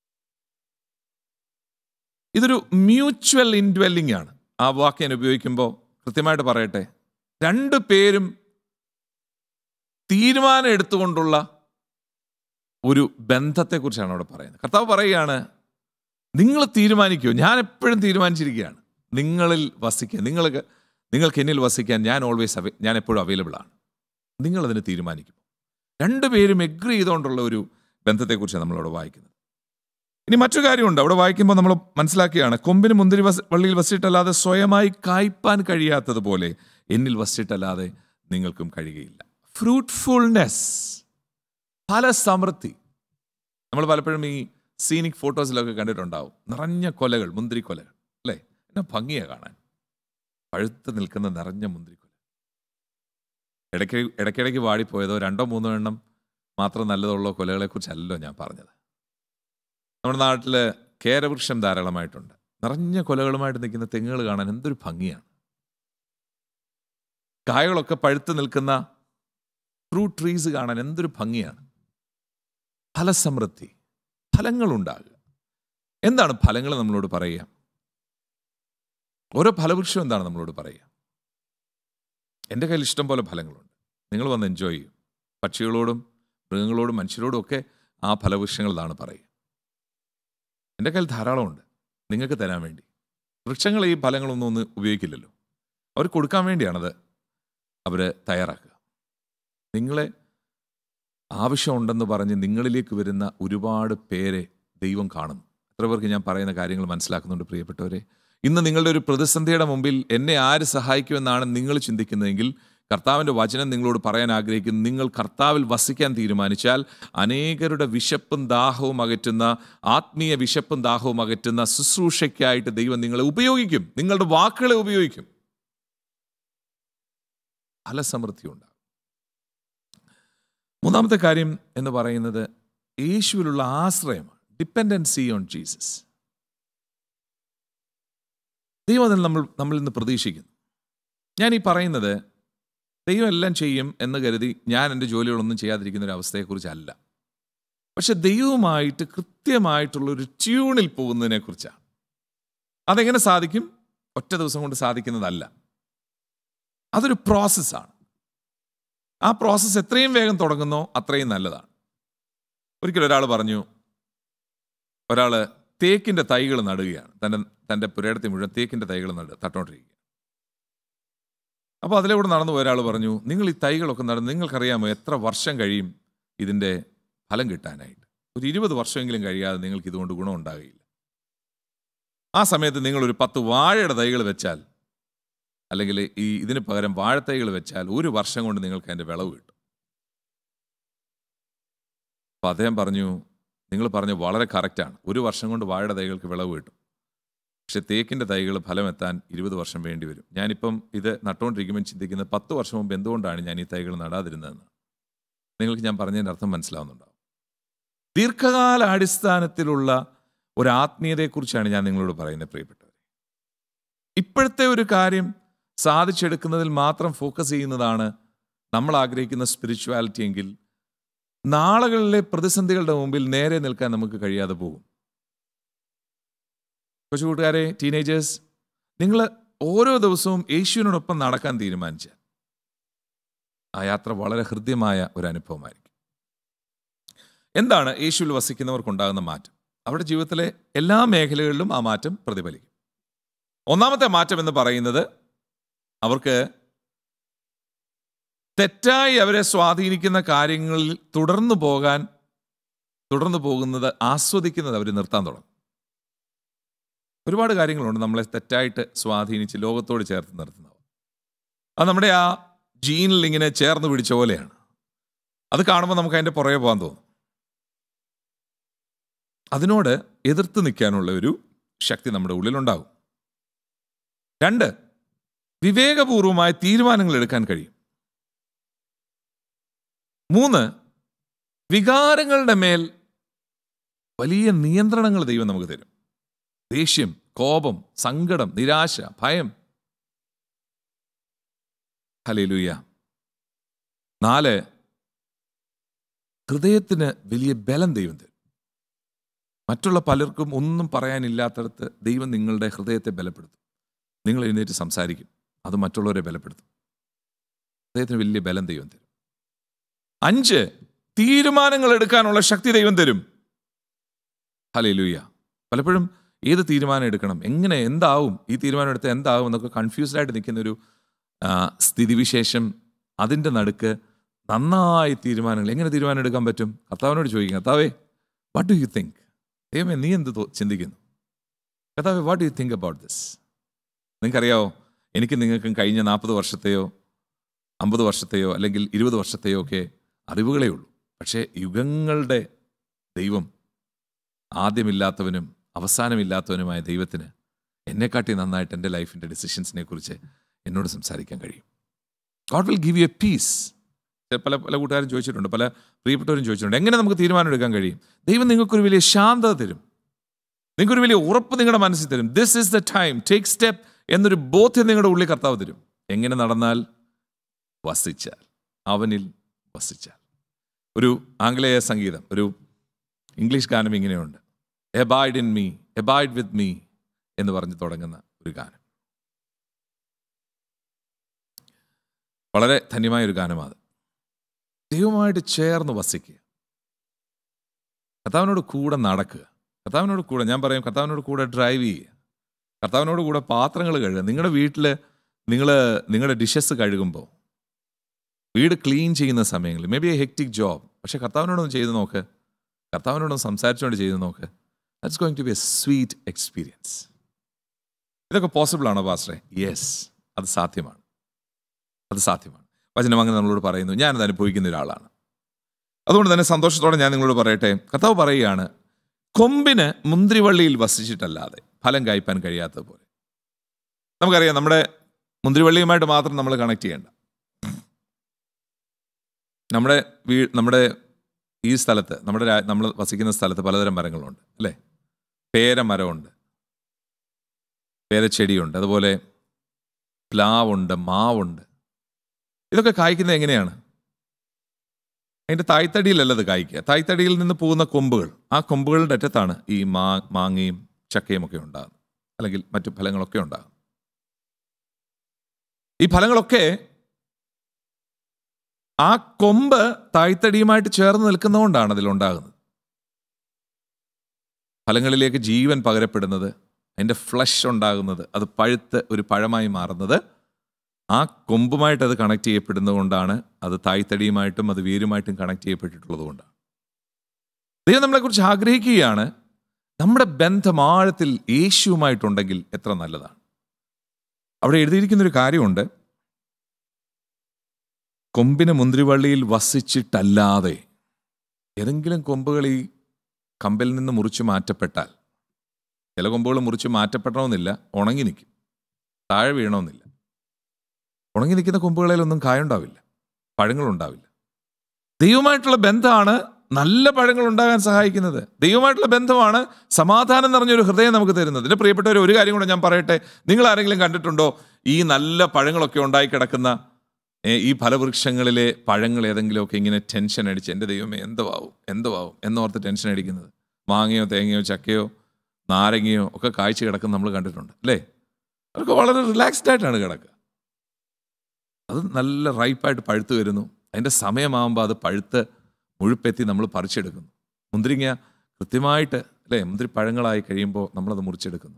ഇതൊരു മ്യൂച്വൽ ഇൻഡ്വെല്ലിംഗ് ആണ് ആ വാക്ക് ഞാൻ ഉപയോഗിക്കുമ്പോൾ കൃത്യമായിട്ട് പറയട്ടെ രണ്ടു പേരും തീരുമാനം എടുത്തുകൊണ്ടുള്ള ഒരു ബന്ധത്തെക്കുറിച്ചാണ് അവിടെ പറയുന്നത് കർത്താവ് പറയുകയാണ് നിങ്ങൾ തീരുമാനിക്കൂ ഞാൻ എപ്പോഴും തീരുമാനിച്ചിരിക്കുകയാണ് നിങ്ങളിൽ വസിക്കുക നിങ്ങൾക്ക് നിങ്ങൾക്ക് എന്നിൽ വസിക്കാൻ ഞാൻ ഓൾവേസ് അവൈ ഞാൻ എപ്പോഴും അവൈലബിൾ ആണ് നിങ്ങളതിന് തീരുമാനിക്കും രണ്ടുപേരും എഗ്രി ചെയ്തുകൊണ്ടുള്ള ഒരു ബന്ധത്തെക്കുറിച്ചാണ് നമ്മളവിടെ വായിക്കുന്നത് ഇനി മറ്റൊരു കാര്യമുണ്ട് അവിടെ വായിക്കുമ്പോൾ നമ്മൾ മനസ്സിലാക്കുകയാണ് കൊമ്പിന് മുന്തിരി വസ് വള്ളിയിൽ വസിച്ചിട്ടല്ലാതെ സ്വയമായി കായ്പാൻ കഴിയാത്തതുപോലെ എന്നിൽ വസിച്ചിട്ടല്ലാതെ നിങ്ങൾക്കും കഴിയുകയില്ല ഫ്രൂട്ട്ഫുൾനെസ് ഫല സമൃദ്ധി നമ്മൾ പലപ്പോഴും ഈ സീനിക് ഫോട്ടോസിലൊക്കെ കണ്ടിട്ടുണ്ടാവും നിറഞ്ഞ കൊലകൾ മുന്തിരി കൊലകൾ അല്ലേ എന്നാ ഭംഗിയാ കാണാൻ പഴുത്ത് നിൽക്കുന്ന നിറഞ്ഞ മുന്തിരിക്കൊല ഇടയ്ക്ക് ഇടയ്ക്കിടയ്ക്ക് വാടിപ്പോയതോ രണ്ടോ മൂന്നോ എണ്ണം മാത്രം നല്ലതുള്ള കൊലകളെ കുറിച്ചല്ലോ ഞാൻ പറഞ്ഞത് നമ്മുടെ നാട്ടിൽ കേരവൃക്ഷം ധാരാളമായിട്ടുണ്ട് നിറഞ്ഞ കൊലകളുമായിട്ട് നിൽക്കുന്ന തെങ്ങുകൾ കാണാൻ എന്തൊരു ഭംഗിയാണ് കായകളൊക്കെ പഴുത്ത് നിൽക്കുന്ന ഫ്രൂട്ട് ട്രീസ് കാണാൻ എന്തൊരു ഭംഗിയാണ് ഫലസമൃദ്ധി ഫലങ്ങളുണ്ടാകുക എന്താണ് ഫലങ്ങൾ നമ്മളോട് പറയുക ഓരോ ഫലവൃക്ഷം എന്താണ് നമ്മളോട് പറയുക എൻ്റെ കയ്യിൽ ഇഷ്ടം പോലെ ഫലങ്ങളുണ്ട് നിങ്ങൾ വന്ന് എൻജോയ് ചെയ്യും പക്ഷികളോടും മൃഗങ്ങളോടും മനുഷ്യരോടും ഒക്കെ ആ ഫലവൃക്ഷങ്ങളാണ് പറയുക എൻ്റെ കയ്യിൽ ധാരാളമുണ്ട് നിങ്ങൾക്ക് തരാൻ വേണ്ടി വൃക്ഷങ്ങൾ ഈ ഫലങ്ങളൊന്നും ഒന്ന് ഉപയോഗിക്കില്ലല്ലോ അവർ കൊടുക്കാൻ വേണ്ടിയാണത് അവർ തയ്യാറാക്കുക നിങ്ങളെ ആവശ്യമുണ്ടെന്ന് പറഞ്ഞ് നിങ്ങളിലേക്ക് വരുന്ന ഒരുപാട് പേരെ ദൈവം കാണുന്നു എത്ര പേർക്ക് ഞാൻ പറയുന്ന കാര്യങ്ങൾ മനസ്സിലാക്കുന്നുണ്ട് പ്രിയപ്പെട്ടവരെ ഇന്ന് നിങ്ങളുടെ ഒരു പ്രതിസന്ധിയുടെ മുമ്പിൽ എന്നെ ആര് സഹായിക്കുമെന്നാണ് നിങ്ങൾ ചിന്തിക്കുന്നതെങ്കിൽ കർത്താവിൻ്റെ വചനം നിങ്ങളോട് പറയാൻ ആഗ്രഹിക്കുന്നു നിങ്ങൾ കർത്താവിൽ വസിക്കാൻ തീരുമാനിച്ചാൽ അനേകരുടെ വിശപ്പും ദാഹവും അകറ്റുന്ന ആത്മീയ വിശപ്പും ദാഹവും അകറ്റുന്ന ശുശ്രൂഷയ്ക്കായിട്ട് ദൈവം നിങ്ങളെ ഉപയോഗിക്കും നിങ്ങളുടെ വാക്കുകളെ ഉപയോഗിക്കും ഫലസമൃദ്ധി ഉണ്ടാകും മൂന്നാമത്തെ കാര്യം എന്ന് പറയുന്നത് യേശുവിലുള്ള ആശ്രയമാണ് ഡിപ്പെൻഡൻസി ഓൺ ജീസസ് ദൈവം അതിൽ നമ്മൾ നമ്മളിൽ നിന്ന് പ്രതീക്ഷിക്കുന്നു ഞാൻ ഈ പറയുന്നത് ദൈവം എല്ലാം ചെയ്യും എന്ന് കരുതി ഞാൻ എൻ്റെ ജോലികളൊന്നും ചെയ്യാതിരിക്കുന്ന ഒരു അവസ്ഥയെക്കുറിച്ചല്ല പക്ഷെ ദൈവവുമായിട്ട് കൃത്യമായിട്ടുള്ള ഒരു ട്യൂണിൽ പോകുന്നതിനെ കുറിച്ചാണ് അതെങ്ങനെ സാധിക്കും ഒറ്റ ദിവസം കൊണ്ട് സാധിക്കുന്നതല്ല അതൊരു പ്രോസസ്സാണ് ആ പ്രോസസ്സ് എത്രയും വേഗം തുടങ്ങുന്നോ അത്രയും നല്ലതാണ് ഒരിക്കലും ഒരാൾ പറഞ്ഞു ഒരാൾ തേക്കിൻ്റെ തൈകൾ നടുകയാണ് തൻ്റെ തൻ്റെ പുരയിടത്തിൽ മുഴുവൻ തേക്കിൻ്റെ തൈകൾ നട് തട്ടോണ്ടിരിക്കുക അപ്പോൾ അതിലൂടെ നടന്നു പോയ ഒരാൾ പറഞ്ഞു നിങ്ങൾ ഈ തൈകളൊക്കെ നടന്ന് നിങ്ങൾക്കറിയാമോ എത്ര വർഷം കഴിയും ഇതിൻ്റെ ഫലം കിട്ടാനായിട്ട് ഒരു ഇരുപത് വർഷമെങ്കിലും കഴിയാതെ നിങ്ങൾക്ക് ഇതുകൊണ്ട് ഗുണം ഉണ്ടാകുകയില്ല ആ സമയത്ത് നിങ്ങൾ ഒരു പത്ത് വാഴയുടെ തൈകൾ വെച്ചാൽ അല്ലെങ്കിൽ ഈ ഇതിന് പകരം വാഴത്തൈകൾ വെച്ചാൽ ഒരു വർഷം കൊണ്ട് നിങ്ങൾക്ക് അതിൻ്റെ വിളവ് കിട്ടും അപ്പോൾ അദ്ദേഹം പറഞ്ഞു നിങ്ങൾ പറഞ്ഞു വളരെ കറക്റ്റാണ് ഒരു വർഷം കൊണ്ട് വാഴയുടെ തൈകൾക്ക് വിളവ് കിട്ടും പക്ഷെ തേക്കിൻ്റെ തൈകൾ ഫലമെത്താൻ ഇരുപത് വർഷം വേണ്ടി വരും ഞാനിപ്പം ഇത് നട്ടുകൊണ്ടിരിക്കുമ്പോൾ ചിന്തിക്കുന്നത് പത്ത് വർഷം മുമ്പ് എന്തുകൊണ്ടാണ് ഞാൻ ഈ തൈകൾ നടാതിരുന്നതെന്ന് നിങ്ങൾക്ക് ഞാൻ പറഞ്ഞതിൻ്റെ അർത്ഥം മനസ്സിലാവുന്നുണ്ടാവും ദീർഘകാല അടിസ്ഥാനത്തിലുള്ള ഒരു ആത്മീയതയെക്കുറിച്ചാണ് ഞാൻ നിങ്ങളോട് പറയുന്നത് പ്രിയപ്പെട്ടവരെ ഇപ്പോഴത്തെ ഒരു കാര്യം സാധിച്ചെടുക്കുന്നതിൽ മാത്രം ഫോക്കസ് ചെയ്യുന്നതാണ് നമ്മൾ ആഗ്രഹിക്കുന്ന സ്പിരിച്വാലിറ്റി എങ്കിൽ നാളുകളിലെ പ്രതിസന്ധികളുടെ മുമ്പിൽ നേരെ നിൽക്കാൻ നമുക്ക് കഴിയാതെ പോകും കൊച്ചു കൂട്ടുകാരെ ടീനേജേഴ്സ് നിങ്ങൾ ഓരോ ദിവസവും യേശുവിനോടൊപ്പം നടക്കാൻ തീരുമാനിച്ചാൽ ആ യാത്ര വളരെ ഹൃദ്യമായ ഒരു അനുഭവമായിരിക്കും എന്താണ് യേശുവിൽ വസിക്കുന്നവർക്കുണ്ടാകുന്ന മാറ്റം അവരുടെ ജീവിതത്തിലെ എല്ലാ മേഖലകളിലും ആ മാറ്റം പ്രതിഫലിക്കും ഒന്നാമത്തെ മാറ്റം എന്ന് പറയുന്നത് അവർക്ക് തെറ്റായി അവരെ സ്വാധീനിക്കുന്ന കാര്യങ്ങളിൽ തുടർന്നു പോകാൻ തുടർന്നു പോകുന്നത് ആസ്വദിക്കുന്നത് അവർ നിർത്താൻ തുടങ്ങും ഒരുപാട് കാര്യങ്ങളുണ്ട് നമ്മളെ തെറ്റായിട്ട് സ്വാധീനിച്ച് ലോകത്തോട് ചേർത്ത് നിർത്തുന്നവ അത് നമ്മുടെ ആ ജീനിൽ ഇങ്ങനെ ചേർന്ന് പിടിച്ച പോലെയാണ് അത് കാണുമ്പോൾ നമുക്ക് അതിൻ്റെ പുറകെ പോകാൻ തോന്നും അതിനോട് എതിർത്ത് നിൽക്കാനുള്ള ഒരു ശക്തി നമ്മുടെ ഉള്ളിലുണ്ടാകും രണ്ട് വിവേകപൂർവമായ തീരുമാനങ്ങൾ എടുക്കാൻ കഴിയും മൂന്ന് വികാരങ്ങളുടെ മേൽ വലിയ നിയന്ത്രണങ്ങൾ ദൈവം നമുക്ക് തരും ദേഷ്യം കോപം സങ്കടം നിരാശ ഭയം ഹലേലൂയ നാല് ഹൃദയത്തിന് വലിയ ബലം ദൈവം തരും മറ്റുള്ള പലർക്കും ഒന്നും പറയാനില്ലാത്തടത്ത് ദൈവം നിങ്ങളുടെ ഹൃദയത്തെ ബലപ്പെടുത്തും നിങ്ങൾ എഴുന്നേറ്റ് സംസാരിക്കും അത് മറ്റുള്ളവരെ ബലപ്പെടുത്തും ഹൃദയത്തിന് വലിയ ബലം ദൈവം തരും അഞ്ച് തീരുമാനങ്ങൾ എടുക്കാനുള്ള ശക്തി ദൈവം തരും ഹലേലൂയ പലപ്പോഴും ഏത് തീരുമാനം എടുക്കണം എങ്ങനെ എന്താവും ഈ തീരുമാനം എടുത്ത് എന്താവും എന്നൊക്കെ കൺഫ്യൂസ്ഡ് ആയിട്ട് നിൽക്കുന്ന ഒരു ആ, സ്ഥിതിവിശേഷം അതിൻ്റെ നടുക്ക് നന്നായി തീരുമാനങ്ങൾ എങ്ങനെ തീരുമാനം എടുക്കാൻ പറ്റും കർത്താവിനോട് ചോദിക്കും കർത്താവേ വാട്ട് ഡു യു തിങ്ക് ദൈവമേ നീ എന്ത് തോ- ചിന്തിക്കുന്നു കർത്താവേ what do you think about this നിങ്ങൾക്കറിയാവോ എനിക്ക് നിങ്ങൾക്കും കഴിഞ്ഞ നാൽപ്പത് വർഷത്തെയോ അമ്പത് വർഷത്തെയോ അല്ലെങ്കിൽ ഇരുപത് വർഷത്തെയോ ഒക്കെ അറിവുകളേ ഉള്ളൂ പക്ഷേ യുഗങ്ങളുടെ ദൈവം ആദ്യമില്ലാത്തവനും അവസാനമില്ലാത്തവനുമായ ദൈവത്തിന് എന്നെക്കാട്ടി നന്നായിട്ട് എൻ്റെ ലൈഫിൻ്റെ ഡിസിഷൻസിനെ കുറിച്ച് എന്നോട് സംസാരിക്കാൻ കഴിയും God will give you a peace പല പല കൂട്ടുകാരും ചോദിച്ചിട്ടുണ്ട് പല പ്രിയപ്പെട്ടവരും ചോദിച്ചിട്ടുണ്ട് എങ്ങനെ നമുക്ക് തീരുമാനം എടുക്കാൻ കഴിയും ദൈവം നിങ്ങൾക്കൊരു വലിയ ശാന്തത തരും നിങ്ങൾക്കൊരു വലിയ ഉറപ്പ് നിങ്ങളുടെ മനസ്സിൽ തരും this is the time take step എന്നൊരു ബോധ്യം നിങ്ങളുടെ ഉള്ളിൽ കർത്താവ് തരും എങ്ങനെ നടന്നാൽ വസിച്ചാൽ അവനിൽ വസിച്ചാൽ ഒരു ആംഗലേയ സംഗീതം ഒരു ഇംഗ്ലീഷ് ഗാനം ഇങ്ങനെയുണ്ട് abide in me abide with me എന്ന് പറഞ്ഞ് തുടങ്ങുന്ന ഒരു ഗാനം വളരെ ധന്യമായ ഒരു ഗാനമാണ് ദൈവമായിട്ട് ചേർന്ന് വസിക്കുക കർത്താവിനോട് കൂടെ നടക്കുക കർത്താവിനോട് കൂടെ ഞാൻ പറയും കർത്താവിനോട് കൂടെ ഡ്രൈവ് ചെയ്യുക കർത്താവിനോട് കൂടെ പാത്രങ്ങൾ കഴുകുക നിങ്ങളുടെ വീട്ടിൽ നിങ്ങൾ നിങ്ങളുടെ ഡിഷസ് കഴുകുമ്പോൾ വീട് ക്ലീൻ ചെയ്യുന്ന സമയങ്ങളിൽ may be a hectic job പക്ഷെ കർത്താവിനോടൊന്ന് ചെയ്ത് നോക്ക് കർത്താവിനോടൊന്ന് സംസാരിച്ചുകൊണ്ട് ചെയ്ത് നോക്ക് that's going to be a sweet experience ഇതൊക്കെ പോസിബിൾ ആണോ പാസ്റ്ററെ യെസ് അത് സാധ്യമാണ് അത് സാധ്യമാണ് വചനം അങ്ങനെ നമ്മളോട് പറയുന്നു ഞാനത് അനുഭവിക്കുന്ന ഒരാളാണ് അതുകൊണ്ട് തന്നെ സന്തോഷത്തോടെ ഞാൻ നിങ്ങളോട് പറയട്ടെ കർത്താവ് പറയുകയാണ് കൊമ്പിന് മുന്തിരിവള്ളിയിൽ വസിച്ചിട്ടല്ലാതെ ഫലം കായ്പാൻ കഴിയാത്തതുപോലെ നമുക്കറിയാം നമ്മുടെ മുന്തിരിവള്ളിയുമായിട്ട് മാത്രം നമ്മൾ കണക്ട് ചെയ്യേണ്ട നമ്മുടെ വീ നമ്മുടെ ഈ സ്ഥലത്ത് നമ്മുടെ രാ- നമ്മൾ വസിക്കുന്ന സ്ഥലത്ത് പലതരം മരങ്ങളുണ്ട് അല്ലേ പേരമരമുണ്ട് പേരച്ചെടിയുണ്ട് അതുപോലെ പ്ലാവുണ്ട് മാവുണ്ട് ഇതൊക്കെ കായ്ക്കുന്നത് എങ്ങനെയാണ് അതിൻ്റെ തായ്തടിയിലല്ല അത് കായ്ക്കുക തായ്തടിയിൽ നിന്ന് പോകുന്ന കൊമ്പുകൾ ആ കൊമ്പുകളുടെ അറ്റത്താണ് ഈ മാ മാങ്ങയും ചക്കയും ഒക്കെ ഉണ്ടാകുന്നത് അല്ലെങ്കിൽ മറ്റു ഫലങ്ങളൊക്കെ ഉണ്ടാകുന്നത് ഈ ഫലങ്ങളൊക്കെ ആ കൊമ്പ് തായ്തടിയുമായിട്ട് ചേർന്ന് നിൽക്കുന്നതുകൊണ്ടാണ് അതിലുണ്ടാകുന്നത് ഫലങ്ങളിലേക്ക് ജീവൻ പകരപ്പെടുന്നത് അതിൻ്റെ ഫ്ലഷ് ഉണ്ടാകുന്നത് അത് പഴുത്ത് ഒരു പഴമായി മാറുന്നത് ആ കൊമ്പുമായിട്ട് അത് കണക്ട് ചെയ്യപ്പെടുന്നതുകൊണ്ടാണ് അത് തായ്തടിയുമായിട്ടും അത് വേരുമായിട്ടും കണക്ട് ചെയ്യപ്പെട്ടിട്ടുള്ളത് കൊണ്ടാണ് ദൈവം നമ്മളെക്കുറിച്ച് ആഗ്രഹിക്കുകയാണ് നമ്മുടെ ബന്ധം ആഴത്തിൽ യേശുവുമായിട്ടുണ്ടെങ്കിൽ എത്ര നല്ലതാണ് അവിടെ എഴുതിയിരിക്കുന്നൊരു കാര്യമുണ്ട് കൊമ്പിന് മുന്തിരിവള്ളിയിൽ വസിച്ചിട്ടല്ലാതെ ഏതെങ്കിലും കൊമ്പുകൾ ഈ കമ്പിൽ നിന്ന് മുറിച്ച് മാറ്റപ്പെട്ടാൽ ചില കൊമ്പുകൾ മുറിച്ച് മാറ്റപ്പെടണമെന്നില്ല ഉണങ്ങി നിൽക്കും താഴെ വീഴണമെന്നില്ല ഉണങ്ങി നിൽക്കുന്ന കൊമ്പുകളിലൊന്നും കായുണ്ടാവില്ല പഴങ്ങളുണ്ടാവില്ല ദൈവമായിട്ടുള്ള ബന്ധമാണ് നല്ല പഴങ്ങൾ ഉണ്ടാകാൻ സഹായിക്കുന്നത് ദൈവമായിട്ടുള്ള ബന്ധമാണ് സമാധാനം നിറഞ്ഞൊരു ഹൃദയം നമുക്ക് തരുന്നത് എൻ്റെ പ്രിയപ്പെട്ടവർ ഒരു കാര്യം കൂടെ ഞാൻ പറയട്ടെ നിങ്ങൾ ആരെങ്കിലും കണ്ടിട്ടുണ്ടോ ഈ നല്ല പഴങ്ങളൊക്കെ ഉണ്ടായി കിടക്കുന്ന ഏ, ഈ ഫലവൃക്ഷങ്ങളിലെ പഴങ്ങൾ ഏതെങ്കിലുമൊക്കെ ഇങ്ങനെ ടെൻഷൻ അടിച്ച് എൻ്റെ ദൈവമേ എന്തോ ആവും എന്തോ ആവും എന്നോർത്ത് ടെൻഷൻ അടിക്കുന്നത് മാങ്ങയോ തേങ്ങയോ ചക്കയോ നാരങ്ങയോ ഒക്കെ കാഴ്ച കിടക്കുന്ന നമ്മൾ കണ്ടിട്ടുണ്ട് അല്ലേ അവർക്ക് വളരെ റിലാക്സ്ഡ് ആയിട്ടാണ് കിടക്കുക അത് നല്ല റൈപ്പായിട്ട് പഴുത്ത് വരുന്നു അതിൻ്റെ സമയമാകുമ്പോൾ അത് പഴുത്ത് മുഴുപ്പെത്തി നമ്മൾ പറിച്ചെടുക്കുന്നു മുന്തിരിങ്ങ കൃത്യമായിട്ട് അല്ലേ മുന്തിരി പഴങ്ങളായി കഴിയുമ്പോൾ നമ്മളത് മുറിച്ചെടുക്കുന്നു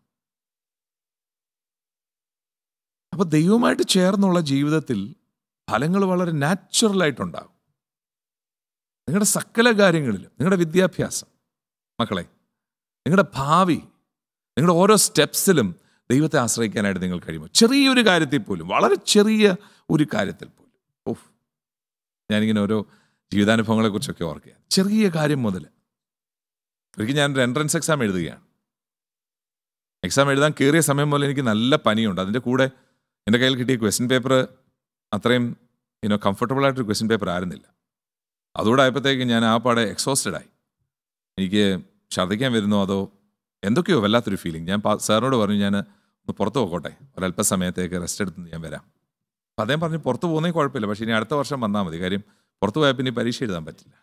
അപ്പോൾ ദൈവമായിട്ട് ചേർന്നുള്ള ജീവിതത്തിൽ ഫലങ്ങൾ വളരെ നാച്ചുറലായിട്ടുണ്ടാകും നിങ്ങളുടെ സകല കാര്യങ്ങളിലും നിങ്ങളുടെ വിദ്യാഭ്യാസം മക്കളെ നിങ്ങളുടെ ഭാവി നിങ്ങളുടെ ഓരോ സ്റ്റെപ്സിലും ദൈവത്തെ ആശ്രയിക്കാനായിട്ട് നിങ്ങൾ കഴിയുമോ ചെറിയൊരു കാര്യത്തിൽ പോലും വളരെ ചെറിയ ഒരു കാര്യത്തിൽ പോലും ഓഫ് ഞാനിങ്ങനെ ഓരോ ജീവിതാനുഭവങ്ങളെക്കുറിച്ചൊക്കെ ഓർക്കുക ചെറിയ കാര്യം മുതൽ ഒരിക്കൽ ഞാൻ ഒരു എൻട്രൻസ് എക്സാം എഴുതുകയാണ് എക്സാം എഴുതാൻ കയറിയ സമയം മുതൽ എനിക്ക് നല്ല പനിയുണ്ട് അതിൻ്റെ കൂടെ എൻ്റെ കയ്യിൽ കിട്ടിയ ക്വസ്റ്റ്യൻ പേപ്പർ അത്രയും യുനോ കംഫർട്ടബിൾ ആയിട്ടൊരു ക്വസ്റ്റ്യൻ പേപ്പർ ആയിരുന്നില്ല അതുകൂടെ ആയപ്പോഴത്തേക്ക് ഞാൻ ആ പാടെ എക്സോസ്റ്റഡ് ആയി എനിക്ക് ഛർദ്ദിക്കാൻ വരുന്നോ അതോ എന്തൊക്കെയോ വല്ലാത്തൊരു ഫീലിംഗ് ഞാൻ പാ- സാറിനോട് പറഞ്ഞു ഞാൻ ഒന്ന് പുറത്ത് പോകട്ടെ ഒരല്പസമയത്തേക്ക് റെസ്റ്റ് എടുത്ത് ഞാൻ വരാം അപ്പം അദ്ദേഹം പറഞ്ഞു പുറത്ത് പോകുന്നേ കുഴപ്പമില്ല പക്ഷേ ഇനി അടുത്ത വർഷം വന്നാൽ മതി കാര്യം പുറത്ത് പോയാൽ പിന്നെ ഈ പരീക്ഷ എഴുതാൻ പറ്റില്ല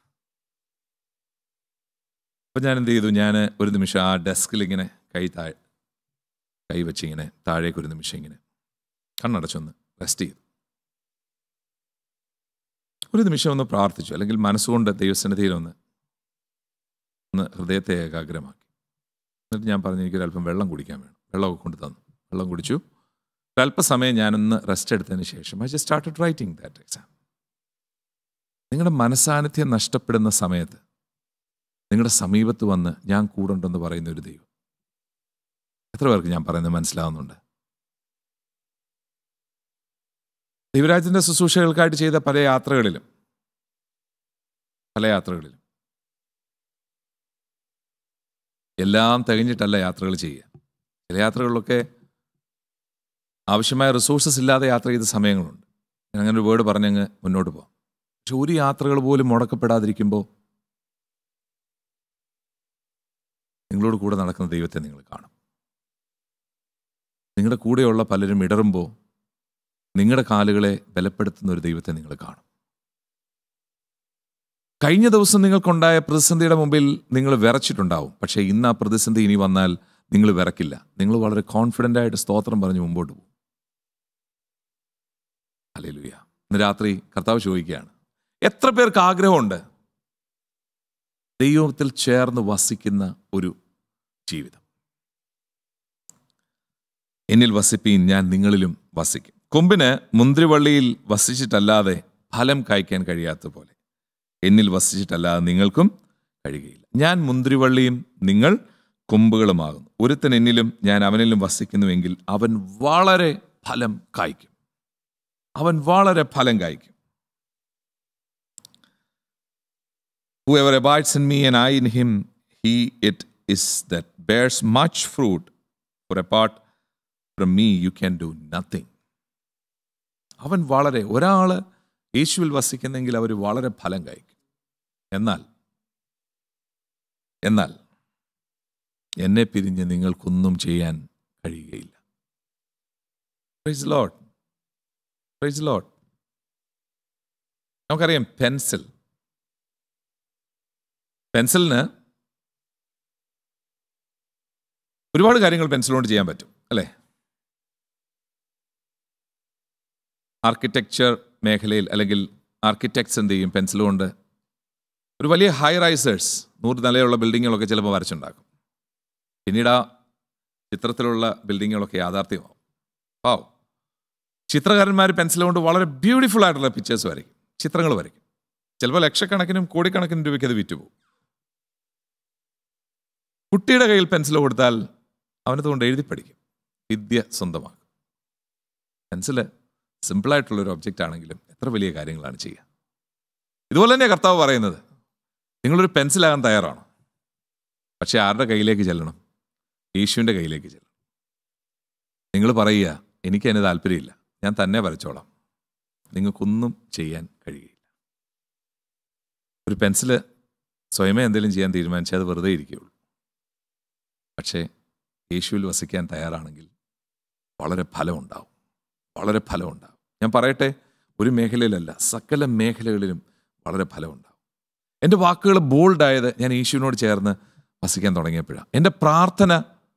അപ്പം ഞാൻ എന്ത് ചെയ്തു ഞാൻ ഒരു നിമിഷം ആ ഡെസ്കിൽ ഇങ്ങനെ കൈ താഴെ കൈ വെച്ച് ഇങ്ങനെ താഴേക്ക് ഒരു നിമിഷം ഇങ്ങനെ കണ്ണടച്ചൊന്ന് റെസ്റ്റ് ചെയ്തു ഒരു നിമിഷം ഒന്ന് പ്രാർത്ഥിച്ചു അല്ലെങ്കിൽ മനസ്സുകൊണ്ട് ദൈവസന്നിധിയിൽ ഒന്ന് ഒന്ന് ഹൃദയത്തെ ഏകാഗ്രമാക്കി എന്നിട്ട് ഞാൻ പറഞ്ഞു എനിക്കൊരല്പം വെള്ളം കുടിക്കാൻ വേണം വെള്ളമൊക്കെ കൊണ്ട് തന്നു വെള്ളം കുടിച്ചു ഒരല്പസമയം ഞാനൊന്ന് റെസ്റ്റ് എടുത്തതിന് ശേഷം I just started writing that exam നിങ്ങളുടെ മനസാന്നിധ്യം നഷ്ടപ്പെടുന്ന സമയത്ത് നിങ്ങളുടെ സമീപത്ത് വന്ന് ഞാൻ കൂടുണ്ടെന്ന് പറയുന്ന ഒരു ദൈവം എത്ര പേർക്ക് ഞാൻ പറയുന്നത് മനസ്സിലാവുന്നുണ്ട് ദൈവരാജന്റെ ശുശ്രൂഷകൾക്കായിട്ട് ചെയ്ത പല യാത്രകളിലും പല യാത്രകളിലും എല്ലാം തികഞ്ഞിട്ടല്ല യാത്രകൾ ചെയ്യുക ചില യാത്രകളിലൊക്കെ ആവശ്യമായ റിസോഴ്സസ് ഇല്ലാതെ യാത്ര ചെയ്ത സമയങ്ങളുണ്ട് ഞാൻ അങ്ങനെ ഒരു വേർഡ് പറഞ്ഞങ്ങ് മുന്നോട്ട് പോകാം പക്ഷെ ഒരു യാത്രകൾ പോലും മുടക്കപ്പെടാതിരിക്കുമ്പോൾ നിങ്ങളോട് കൂടെ നടക്കുന്ന ദൈവത്തെ നിങ്ങൾ കാണും നിങ്ങളുടെ കൂടെയുള്ള പലരും ഇടറുമ്പോൾ നിങ്ങളുടെ കാലുകളെ ബലപ്പെടുത്തുന്ന ഒരു ദൈവത്തെ നിങ്ങൾ കാണും കഴിഞ്ഞ ദിവസം നിങ്ങൾക്കുണ്ടായ പ്രതിസന്ധിയുടെ മുമ്പിൽ നിങ്ങൾ വിറച്ചിട്ടുണ്ടാവും പക്ഷേ ഇന്ന് ആ പ്രതിസന്ധി ഇനി വന്നാൽ നിങ്ങൾ വിറക്കില്ല നിങ്ങൾ വളരെ കോൺഫിഡൻ്റ് ആയിട്ട് സ്തോത്രം പറഞ്ഞ് മുമ്പോട്ട് പോകും അല്ലേലുയ്യ ഇന്ന് രാത്രി കർത്താവ് ചോദിക്കുകയാണ് എത്ര പേർക്ക് ആഗ്രഹമുണ്ട് ദൈവത്തിൽ ചേർന്ന് വസിക്കുന്ന ഒരു ജീവിതം എന്നിൽ വസിപ്പീൻ ഞാൻ നിങ്ങളിലും വസിക്കും കൊമ്പിന് മുന്തിരിവള്ളിയിൽ വസിച്ചിട്ടല്ലാതെ ഫലം കായ്ക്കാൻ കഴിയാത്ത പോലെ എന്നിൽ വസിച്ചിട്ടല്ലാതെ നിങ്ങൾക്കും കഴിയുകയില്ല ഞാൻ മുന്തിരിവള്ളിയും നിങ്ങൾ കൊമ്പുകളുമാകുന്നു ഒരുത്തൻ എന്നിലും ഞാൻ അവനിലും വസിക്കുന്നുവെങ്കിൽ അവൻ വളരെ ഫലം കായ്ക്കും അവൻ വളരെ ഫലം കായ്ക്കും Whoever abides in me and I in him, he it is that bears much fruit. For apart from me, you can do nothing. അവൻ വളരെ ഒരാൾ യേശുവിൽ വസിക്കുന്നെങ്കിൽ അവർ വളരെ ഫലം കായ്ക്കും എന്നാൽ എന്നാൽ എന്നെ പിരിഞ്ഞ് നിങ്ങൾക്കൊന്നും ചെയ്യാൻ കഴിയുകയില്ല പ്രൈസ് ലോട്ട് പ്രൈസ് ലോട്ട് നമുക്കറിയാം പെൻസിൽ പെൻസിലിന് ഒരുപാട് കാര്യങ്ങൾ പെൻസിൽ കൊണ്ട് ചെയ്യാൻ പറ്റും അല്ലേ ആർക്കിടെക്ചർ മേഖലയിൽ അല്ലെങ്കിൽ ആർക്കിടെക്ട്സ് എന്ത് ചെയ്യും പെൻസിൽ കൊണ്ട് ഒരു വലിയ ഹൈ റൈസേഴ്സ് നൂറ് നിലയുള്ള ബിൽഡിങ്ങുകളൊക്കെ ചിലപ്പോൾ വരച്ചുണ്ടാക്കും പിന്നീട് ആ ചിത്രത്തിലുള്ള ബിൽഡിങ്ങുകളൊക്കെ യാഥാർത്ഥ്യമാവും പാവും ചിത്രകാരന്മാർ പെൻസിൽ കൊണ്ട് വളരെ ബ്യൂട്ടിഫുൾ ആയിട്ടുള്ള പിക്ചേഴ്സ് വരയ്ക്കും ചിത്രങ്ങൾ വരയ്ക്കും ചിലപ്പോൾ ലക്ഷക്കണക്കിനും കോടിക്കണക്കിനും രൂപയ്ക്ക് അത് വിറ്റുപോകും കുട്ടിയുടെ കയ്യിൽ പെൻസിൽ കൊടുത്താൽ അവനത് കൊണ്ട് എഴുതി പഠിക്കും വിദ്യ സ്വന്തമാക്കും പെൻസില് സിമ്പിളായിട്ടുള്ള ഒരു ഒബ്ജക്റ്റ് ആണെങ്കിലും എത്ര വലിയ കാര്യങ്ങളാണ് ചെയ്യുക ഇതുപോലെ തന്നെ കർത്താവ് പറയുന്നത് നിങ്ങളൊരു പെൻസിലാകാൻ തയ്യാറാണോ പക്ഷെ ആരുടെ കയ്യിലേക്ക് ചെല്ലണം യേശുവിൻ്റെ കയ്യിലേക്ക് ചെല്ലണം നിങ്ങൾ പറയുക എനിക്ക് അതിന് താല്പര്യമില്ല ഞാൻ തന്നെ വരച്ചോളാം നിങ്ങൾക്കൊന്നും ചെയ്യാൻ കഴിയില്ല ഒരു പെൻസില് സ്വയമേ എന്തെങ്കിലും ചെയ്യാൻ തീരുമാനിച്ചാൽ അത് വെറുതെ ഇരിക്കുകയുള്ളൂ പക്ഷേ യേശുവിൽ വസിക്കാൻ തയ്യാറാണെങ്കിൽ വളരെ ഫലമുണ്ടാവും വളരെ ഫലമുണ്ടാവും ഞാൻ പറയട്ടെ ഒരു മേഖലയിലല്ല സകല മേഖലകളിലും വളരെ ഫലമുണ്ടാവും എൻ്റെ വാക്കുകൾ ബോൾഡായത് ഞാൻ യേശുവിനോട് ചേർന്ന് വസിക്കാൻ തുടങ്ങിയപ്പോഴാണ് എൻ്റെ പ്രാർത്ഥന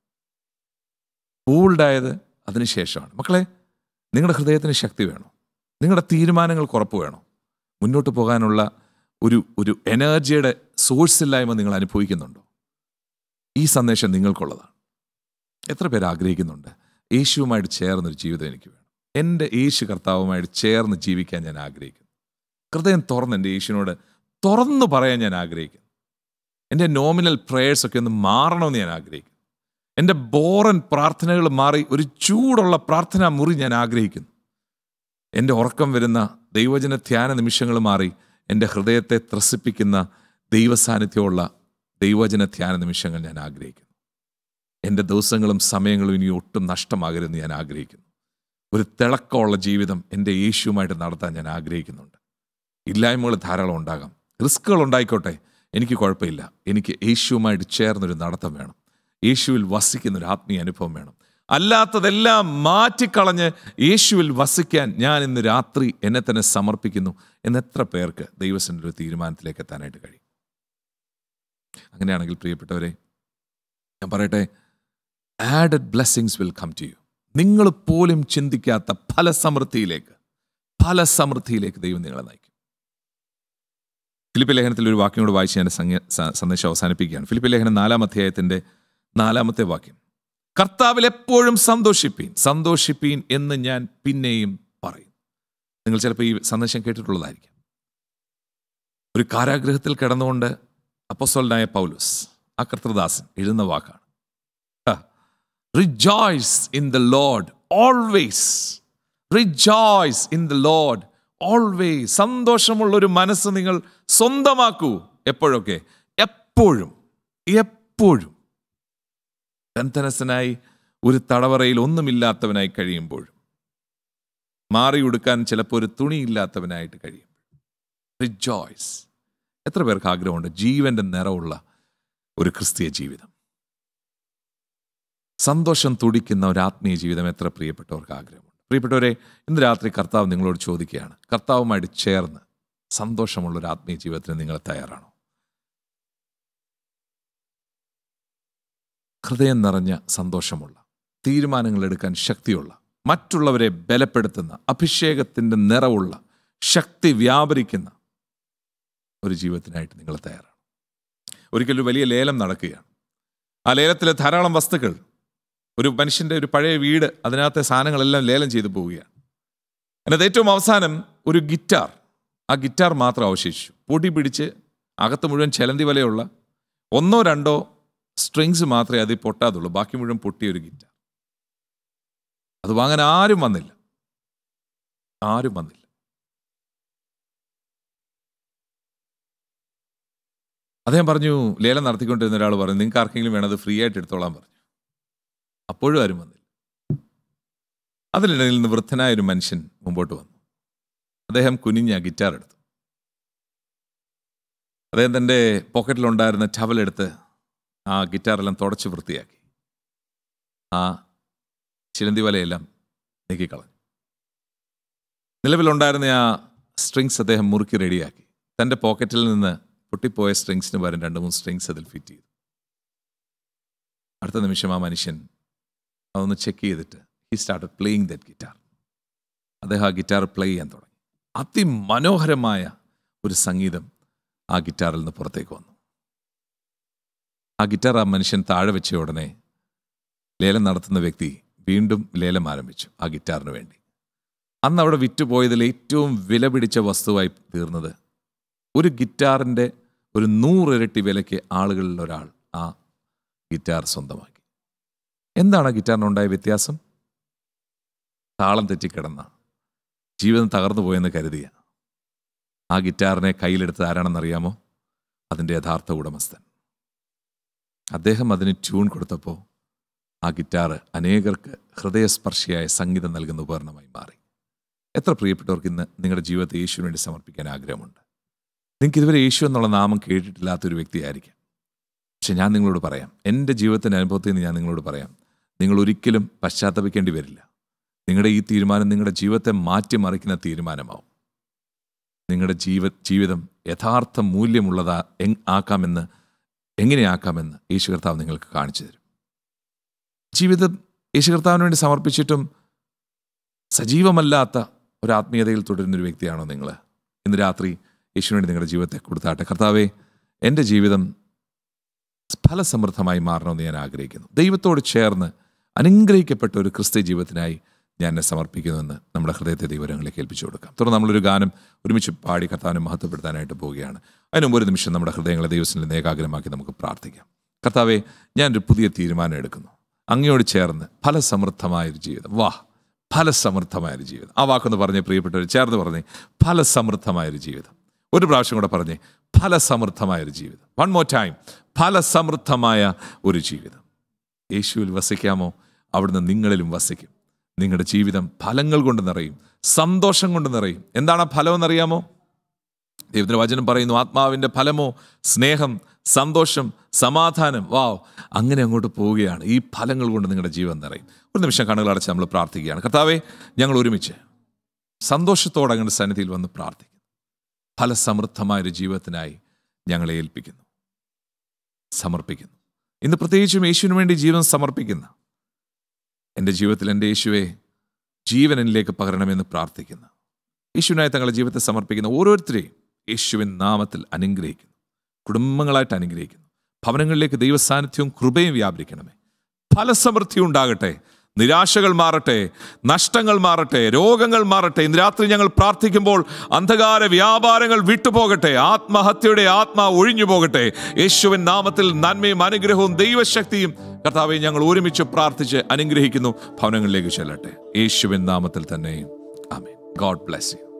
ബോൾഡായത് അതിനുശേഷമാണ് മക്കളെ നിങ്ങളുടെ ഹൃദയത്തിന് ശക്തി വേണം നിങ്ങളുടെ തീരുമാനങ്ങൾക്ക് ഉറപ്പ് വേണം മുന്നോട്ട് പോകാനുള്ള ഒരു ഒരു എനർജിയുടെ സോഴ്സ് ഇല്ലായ്മ നിങ്ങൾ അനുഭവിക്കുന്നുണ്ടോ ഈ സന്ദേശം നിങ്ങൾക്കുള്ളതാണ് എത്ര പേര് ആഗ്രഹിക്കുന്നുണ്ട് യേശുവുമായിട്ട് ചേർന്നൊരു ജീവിതം എനിക്ക് വേണം എൻ്റെ യേശു കർത്താവുമായിട്ട് ചേർന്ന് ജീവിക്കാൻ ഞാൻ ആഗ്രഹിക്കുന്നു ഹൃദയം തുറന്ന് എൻ്റെ യേശുവിനോട് തുറന്നു പറയാൻ ഞാൻ ആഗ്രഹിക്കുന്നു എൻ്റെ നോമിനൽ പ്രേയേഴ്സൊക്കെ ഒന്ന് മാറണമെന്ന് ഞാൻ ആഗ്രഹിക്കുന്നു എൻ്റെ ബോറൻ പ്രാർത്ഥനകൾ മാറി ഒരു ചൂടുള്ള പ്രാർത്ഥനാ മുറി ഞാൻ ആഗ്രഹിക്കുന്നു എൻ്റെ ഉറക്കം വരുന്ന ദൈവജന ധ്യാന നിമിഷങ്ങൾ മാറി എൻ്റെ ഹൃദയത്തെ ത്രസിപ്പിക്കുന്ന ദൈവസാന്നിധ്യമുള്ള ദൈവജന ധ്യാന നിമിഷങ്ങൾ ഞാൻ ആഗ്രഹിക്കുന്നു എൻ്റെ ദിവസങ്ങളും സമയങ്ങളും ഇനി ഒട്ടും നഷ്ടമാകരുതെന്ന് ഞാൻ ആഗ്രഹിക്കുന്നു ഒരു തിളക്കമുള്ള ജീവിതം എൻ്റെ യേശുവുമായിട്ട് നടത്താൻ ഞാൻ ആഗ്രഹിക്കുന്നുണ്ട് ഇല്ലായ്മകൾ ധാരാളം ഉണ്ടാകാം റിസ്ക്കുകൾ ഉണ്ടായിക്കോട്ടെ എനിക്ക് കുഴപ്പമില്ല എനിക്ക് യേശുവുമായിട്ട് ചേർന്നൊരു നടത്തം വേണം യേശുവിൽ വസിക്കുന്ന ഒരു ആത്മീയ അനുഭവം വേണം അല്ലാത്തതെല്ലാം മാറ്റിക്കളഞ്ഞ് യേശുവിൽ വസിക്കാൻ ഞാൻ ഇന്ന് രാത്രി എന്നെ തന്നെ സമർപ്പിക്കുന്നു എന്നെത്ര പേർക്ക് ദൈവത്തിൻ്റെ ഒരു തീരുമാനത്തിലേക്ക് എത്താനായിട്ട് കഴിയും അങ്ങനെയാണെങ്കിൽ പ്രിയപ്പെട്ടവരെ ഞാൻ പറയട്ടെ added blessings will come to you നിങ്ങൾ പോലും ചിന്തിക്കാത്ത ഫലസമൃദ്ധിയിലേക്ക് ഫലസമൃദ്ധിയിലേക്ക് ദൈവം നിങ്ങളെ നയിക്കും ഫിലിപ്പ് ലേഖനത്തിൽ ഒരു വാക്യം കൂടെ വായിച്ച് ഞാൻ സംഗ- സ- സന്ദേശം അവസാനിപ്പിക്കുകയാണ് ഫിലിപ്പ് ലേഖനം നാലാം അധ്യായത്തിന്റെ നാലാമത്തെ വാക്യം കർത്താവിൽ എപ്പോഴും സന്തോഷിപ്പീൻ സന്തോഷിപ്പീൻ എന്ന് ഞാൻ പിന്നെയും പറയും നിങ്ങൾ ചിലപ്പോൾ ഈ സന്ദേശം കേട്ടിട്ടുള്ളതായിരിക്കാം ഒരു കാരാഗ്രഹത്തിൽ കിടന്നുകൊണ്ട് അപ്പോസ്തലനായ പൗലോസ് ആ കർത്തൃദാസൻ എഴുതുന്ന വാക്കാണ് rejoice in the Lord always rejoice in the Lord always സന്തോഷമുള്ള ഒരു മനസ്സ് നിങ്ങൾ സ്വന്തമാക്കൂ എപ്പോഴൊക്കെ എപ്പോഴും എപ്പോഴും ബന്ധനസ്ഥനായി ഒരു തടവറയിൽ ഒന്നുമില്ലാത്തവനായി കഴിയുമ്പോഴും മാറി ഉടുക്കാൻ ചിലപ്പോൾ ഒരു തുണിയില്ലാത്തവനായിട്ട് കഴിയും റിജോയ്സ് എത്ര പേർക്ക് ആഗ്രഹമുണ്ട് ജീവന്റെ നിറവുള്ള ഒരു ക്രിസ്തീയ ജീവിതം സന്തോഷം തുടിക്കുന്ന ഒരു ആത്മീയ ജീവിതം എത്ര പ്രിയപ്പെട്ടവർക്ക് ആഗ്രഹമുണ്ട് പ്രിയപ്പെട്ടവരെ ഇന്ന് രാത്രി കർത്താവ് നിങ്ങളോട് ചോദിക്കുകയാണ് കർത്താവുമായിട്ട് ചേർന്ന് സന്തോഷമുള്ള ഒരു ആത്മീയ ജീവിതത്തിന് നിങ്ങൾ തയ്യാറാണോ ഹൃദയം നിറഞ്ഞ സന്തോഷമുള്ള തീരുമാനങ്ങൾ എടുക്കാൻ ശക്തിയുള്ള മറ്റുള്ളവരെ ബലപ്പെടുത്തുന്ന അഭിഷേകത്തിൻ്റെ നിറവുള്ള ശക്തി വ്യാപരിക്കുന്ന ഒരു ജീവിതത്തിനായിട്ട് നിങ്ങൾ തയ്യാറാണ് ഒരിക്കലും ഒരു വലിയ ലേലം നടക്കുകയാണ് ആ ലേലത്തിലെ ധാരാളം വസ്തുക്കൾ ഒരു മനുഷ്യൻ്റെ ഒരു പഴയ വീട് അതിനകത്തെ സാധനങ്ങളെല്ലാം ലേലം ചെയ്തു പോവുകയാണ് അതിനകത്ത് ഏറ്റവും അവസാനം ഒരു ഗിറ്റാർ ആ ഗിറ്റാർ മാത്രം അവശേഷിച്ചു പൊടി പിടിച്ച് അകത്ത് മുഴുവൻ ചെലന്തി വലയുള്ള ഒന്നോ രണ്ടോ സ്ട്രിങ്സ് മാത്രമേ അതിൽ പൊട്ടാതുള്ളൂ ബാക്കി മുഴുവൻ പൊട്ടിയ ഒരു ഗിറ്റാർ അത് വാങ്ങാൻ ആരും വന്നില്ല ആരും വന്നില്ല അദ്ദേഹം പറഞ്ഞു ലേലം നടത്തിക്കൊണ്ടിരുന്ന ഒരാൾ പറഞ്ഞു നിങ്ങൾക്ക് ആർക്കെങ്കിലും വേണം അത് ഫ്രീ ആയിട്ട് എടുത്തോളാൻ പറഞ്ഞു അപ്പോഴും ആരും വന്നില്ല അതിനിടയിൽ നിന്ന് വൃദ്ധനായ ഒരു മനുഷ്യൻ മുമ്പോട്ട് വന്നു അദ്ദേഹം കുനിഞ്ഞ ഗിറ്റാർ എടുത്തു അദ്ദേഹം തൻ്റെ പോക്കറ്റിലുണ്ടായിരുന്ന ടവലെടുത്ത് ആ ഗിറ്റാറെല്ലാം തുടച്ച് വൃത്തിയാക്കി ആ ചിലന്തി വലയെല്ലാം നീക്കിക്കളഞ്ഞു നിലവിലുണ്ടായിരുന്ന ആ സ്ട്രിങ്സ് അദ്ദേഹം മുറുക്കി റെഡിയാക്കി തൻ്റെ പോക്കറ്റിൽ നിന്ന് പൊട്ടിപ്പോയ സ്ട്രിങ്സിന് പകരം രണ്ട് മൂന്ന് സ്ട്രിങ്സ് അതിൽ ഫിറ്റ് ചെയ്തു അടുത്ത നിമിഷം ആ മനുഷ്യൻ അതൊന്ന് ചെക്ക് ചെയ്തിട്ട് he start playing that guitar അദ്ദേഹം ആ ഗിറ്റാർ പ്ലേ ചെയ്യാൻ തുടങ്ങി അതിമനോഹരമായ ഒരു സംഗീതം ആ ഗിറ്റാറിൽ നിന്ന് പുറത്തേക്ക് വന്നു ആ ഗിറ്റാർ ആ മനുഷ്യൻ താഴെ വെച്ച ഉടനെ ലേലം നടത്തുന്ന വ്യക്തി വീണ്ടും ലേലം ആരംഭിച്ചു ആ ഗിറ്റാറിന് വേണ്ടി അന്ന് അവിടെ വിറ്റുപോയതിൽ ഏറ്റവും വില പിടിച്ച വസ്തുവായി തീർന്നത് ഒരു ഗിറ്റാറിൻ്റെ ഒരു നൂറിരട്ടി വിലയ്ക്ക് ആളുകളിൽ ഒരാൾ ആ ഗിറ്റാർ സ്വന്തമാക്കി എന്താണ് ആ ഗിറ്റാറിനുണ്ടായ വ്യത്യാസം താളം തെറ്റിക്കിടന്ന ജീവിതം തകർന്നു പോയെന്ന് കരുതിയ ആ ഗിറ്റാറിനെ കയ്യിലെടുത്ത് ആരാണെന്നറിയാമോ അതിൻ്റെ യഥാർത്ഥ ഉടമസ്ഥൻ അദ്ദേഹം അതിന് ട്യൂൺ കൊടുത്തപ്പോൾ ആ ഗിറ്റാർ അനേകർക്ക് ഹൃദയസ്പർശിയായ സംഗീതം നൽകുന്ന ഉപകരണമായി മാറി എത്ര പ്രിയപ്പെട്ടവർക്ക് ഇന്ന് നിങ്ങളുടെ ജീവിതത്തെ യേശുവിന് വേണ്ടി സമർപ്പിക്കാൻ ആഗ്രഹമുണ്ട് നിങ്ങൾക്ക് ഇതുവരെ യേശു എന്നുള്ള നാമം കേട്ടിട്ടില്ലാത്തൊരു വ്യക്തിയായിരിക്കാം പക്ഷെ ഞാൻ നിങ്ങളോട് പറയാം എൻ്റെ ജീവിതത്തിൻ്റെ അനുഭവത്തിൽ നിന്ന് ഞാൻ നിങ്ങളോട് പറയാം നിങ്ങൾ ഒരിക്കലും പശ്ചാത്തപിക്കേണ്ടി വരില്ല നിങ്ങളുടെ ഈ തീരുമാനം നിങ്ങളുടെ ജീവിതത്തെ മാറ്റിമറിക്കുന്ന തീരുമാനമാവും നിങ്ങളുടെ ജീവ ജീവിതം യഥാർത്ഥ മൂല്യമുള്ളതാ എങ് ആക്കാമെന്ന് എങ്ങനെയാക്കാമെന്ന് യേശു കർത്താവ് നിങ്ങൾക്ക് കാണിച്ചു തരും ജീവിതം യേശു കർത്താവിന് വേണ്ടി സമർപ്പിച്ചിട്ടും സജീവമല്ലാത്ത ഒരു ആത്മീയതയിൽ തുടരുന്ന ഒരു വ്യക്തിയാണോ നിങ്ങൾ ഇന്ന് രാത്രി യേശുവിന് വേണ്ടി നിങ്ങളുടെ ജീവിതത്തെ കൊടുത്താട്ടെ കർത്താവെ എൻ്റെ ജീവിതം ഫലസമൃദ്ധമായി മാറണമെന്ന് ഞാൻ ആഗ്രഹിക്കുന്നു ദൈവത്തോട് ചേർന്ന് അനുഗ്രഹിക്കപ്പെട്ട ഒരു ക്രിസ്ത്യ ജീവിതത്തിനായി ഞാൻ എന്നെ സമർപ്പിക്കുന്നുവെന്ന് നമ്മുടെ ഹൃദയത്തെ ദൈവരങ്ങളിലേക്ക് ഏൽപ്പിച്ചു കൊടുക്കാം തുടർന്ന് നമ്മളൊരു ഗാനം ഒരുമിച്ച് പാടി കർത്താവിനെ മഹത്വപ്പെടുത്താനായിട്ട് പോവുകയാണ് അതിന് മുമ്പ് ഒരു നിമിഷം നമ്മുടെ ഹൃദയങ്ങളെ ദൈവത്തിൽ ഏകാഗ്രമാക്കി നമുക്ക് പ്രാർത്ഥിക്കാം കർത്താവെ ഞാനൊരു പുതിയ തീരുമാനം എടുക്കുന്നു അങ്ങയോട് ചേർന്ന് ഫലസമൃദ്ധമായൊരു ജീവിതം വാ ഫലസമൃദ്ധമായൊരു ജീവിതം ആ വാക്കൊന്ന് പറഞ്ഞേ പ്രിയപ്പെട്ടവർ ചേർന്ന് പറഞ്ഞേ ഫലസമൃദ്ധമായൊരു ജീവിതം ഒരു പ്രാവശ്യം കൂടെ പറഞ്ഞേ ഫലസമൃദ്ധമായൊരു ജീവിതം വൺ മോർ ടൈം ഫലസമൃദ്ധമായ ഒരു ജീവിതം യേശുവിൽ വസിക്കാമോ അവിടുന്ന് നിങ്ങളിലും വസിക്കും നിങ്ങളുടെ ജീവിതം ഫലങ്ങൾ കൊണ്ട് നിറയും സന്തോഷം കൊണ്ട് നിറയും എന്താണ് ആ ഫലം എന്നറിയാമോ ദൈവത്തിന്റെ വചനം പറയുന്നു ആത്മാവിൻ്റെ ഫലമോ സ്നേഹം സന്തോഷം സമാധാനം വാവ് അങ്ങനെ അങ്ങോട്ട് പോവുകയാണ് ഈ ഫലങ്ങൾ കൊണ്ട് നിങ്ങളുടെ ജീവൻ നിറയും ഒരു നിമിഷം കണ്ണുകൾ അടച്ച് നമ്മൾ പ്രാർത്ഥിക്കുകയാണ് കർത്താവെ ഞങ്ങൾ ഒരുമിച്ച് സന്തോഷത്തോടെ അങ്ങയുടെ സന്നിധിയിൽ വന്ന് പ്രാർത്ഥിക്കുന്നു ഫലസമൃദ്ധമായൊരു ജീവിതത്തിനായി ഞങ്ങളെ ഏൽപ്പിക്കുന്നു സമർപ്പിക്കുന്നു ഇന്ന് പ്രത്യേകിച്ചും യേശുവിന് വേണ്ടി ജീവൻ സമർപ്പിക്കുന്ന എൻ്റെ ജീവിതത്തിൽ എൻ്റെ യേശുവെ ജീവൻ എന്നിലേക്ക് പകരണമെന്ന് പ്രാർത്ഥിക്കുന്ന യേശുവിനായി തങ്ങളുടെ ജീവിതത്തെ സമർപ്പിക്കുന്ന ഓരോരുത്തരെയും യേശുവിൻ നാമത്തിൽ അനുഗ്രഹിക്കുന്നു കുടുംബങ്ങളായിട്ട് അനുഗ്രഹിക്കുന്നു ഭവനങ്ങളിലേക്ക് ദൈവസാന്നിധ്യവും കൃപയും വ്യാപരിക്കണമേ ഫലസമൃദ്ധി ഉണ്ടാകട്ടെ നിരാശകൾ മാറട്ടെ നഷ്ടങ്ങൾ മാറട്ടെ രോഗങ്ങൾ മാറട്ടെ ഇന്ന് രാത്രി ഞങ്ങൾ പ്രാർത്ഥിക്കുമ്പോൾ അന്ധകാര വ്യാപാരങ്ങൾ വിട്ടുപോകട്ടെ ആത്മഹത്യയുടെ ആത്മാ ഒഴിഞ്ഞു പോകട്ടെ യേശുവിൻ നാമത്തിൽ നന്മയും അനുഗ്രഹവും ദൈവശക്തിയും കർത്താവെ ഞങ്ങൾ ഒരുമിച്ച് പ്രാർത്ഥിച്ച് അനുഗ്രഹിക്കുന്നു ഭവനങ്ങളിലേക്ക് ചെല്ലട്ടെ യേശുവിൻ നാമത്തിൽ തന്നെ ആമേൻ ഗോഡ് ബ്ലെസ് യു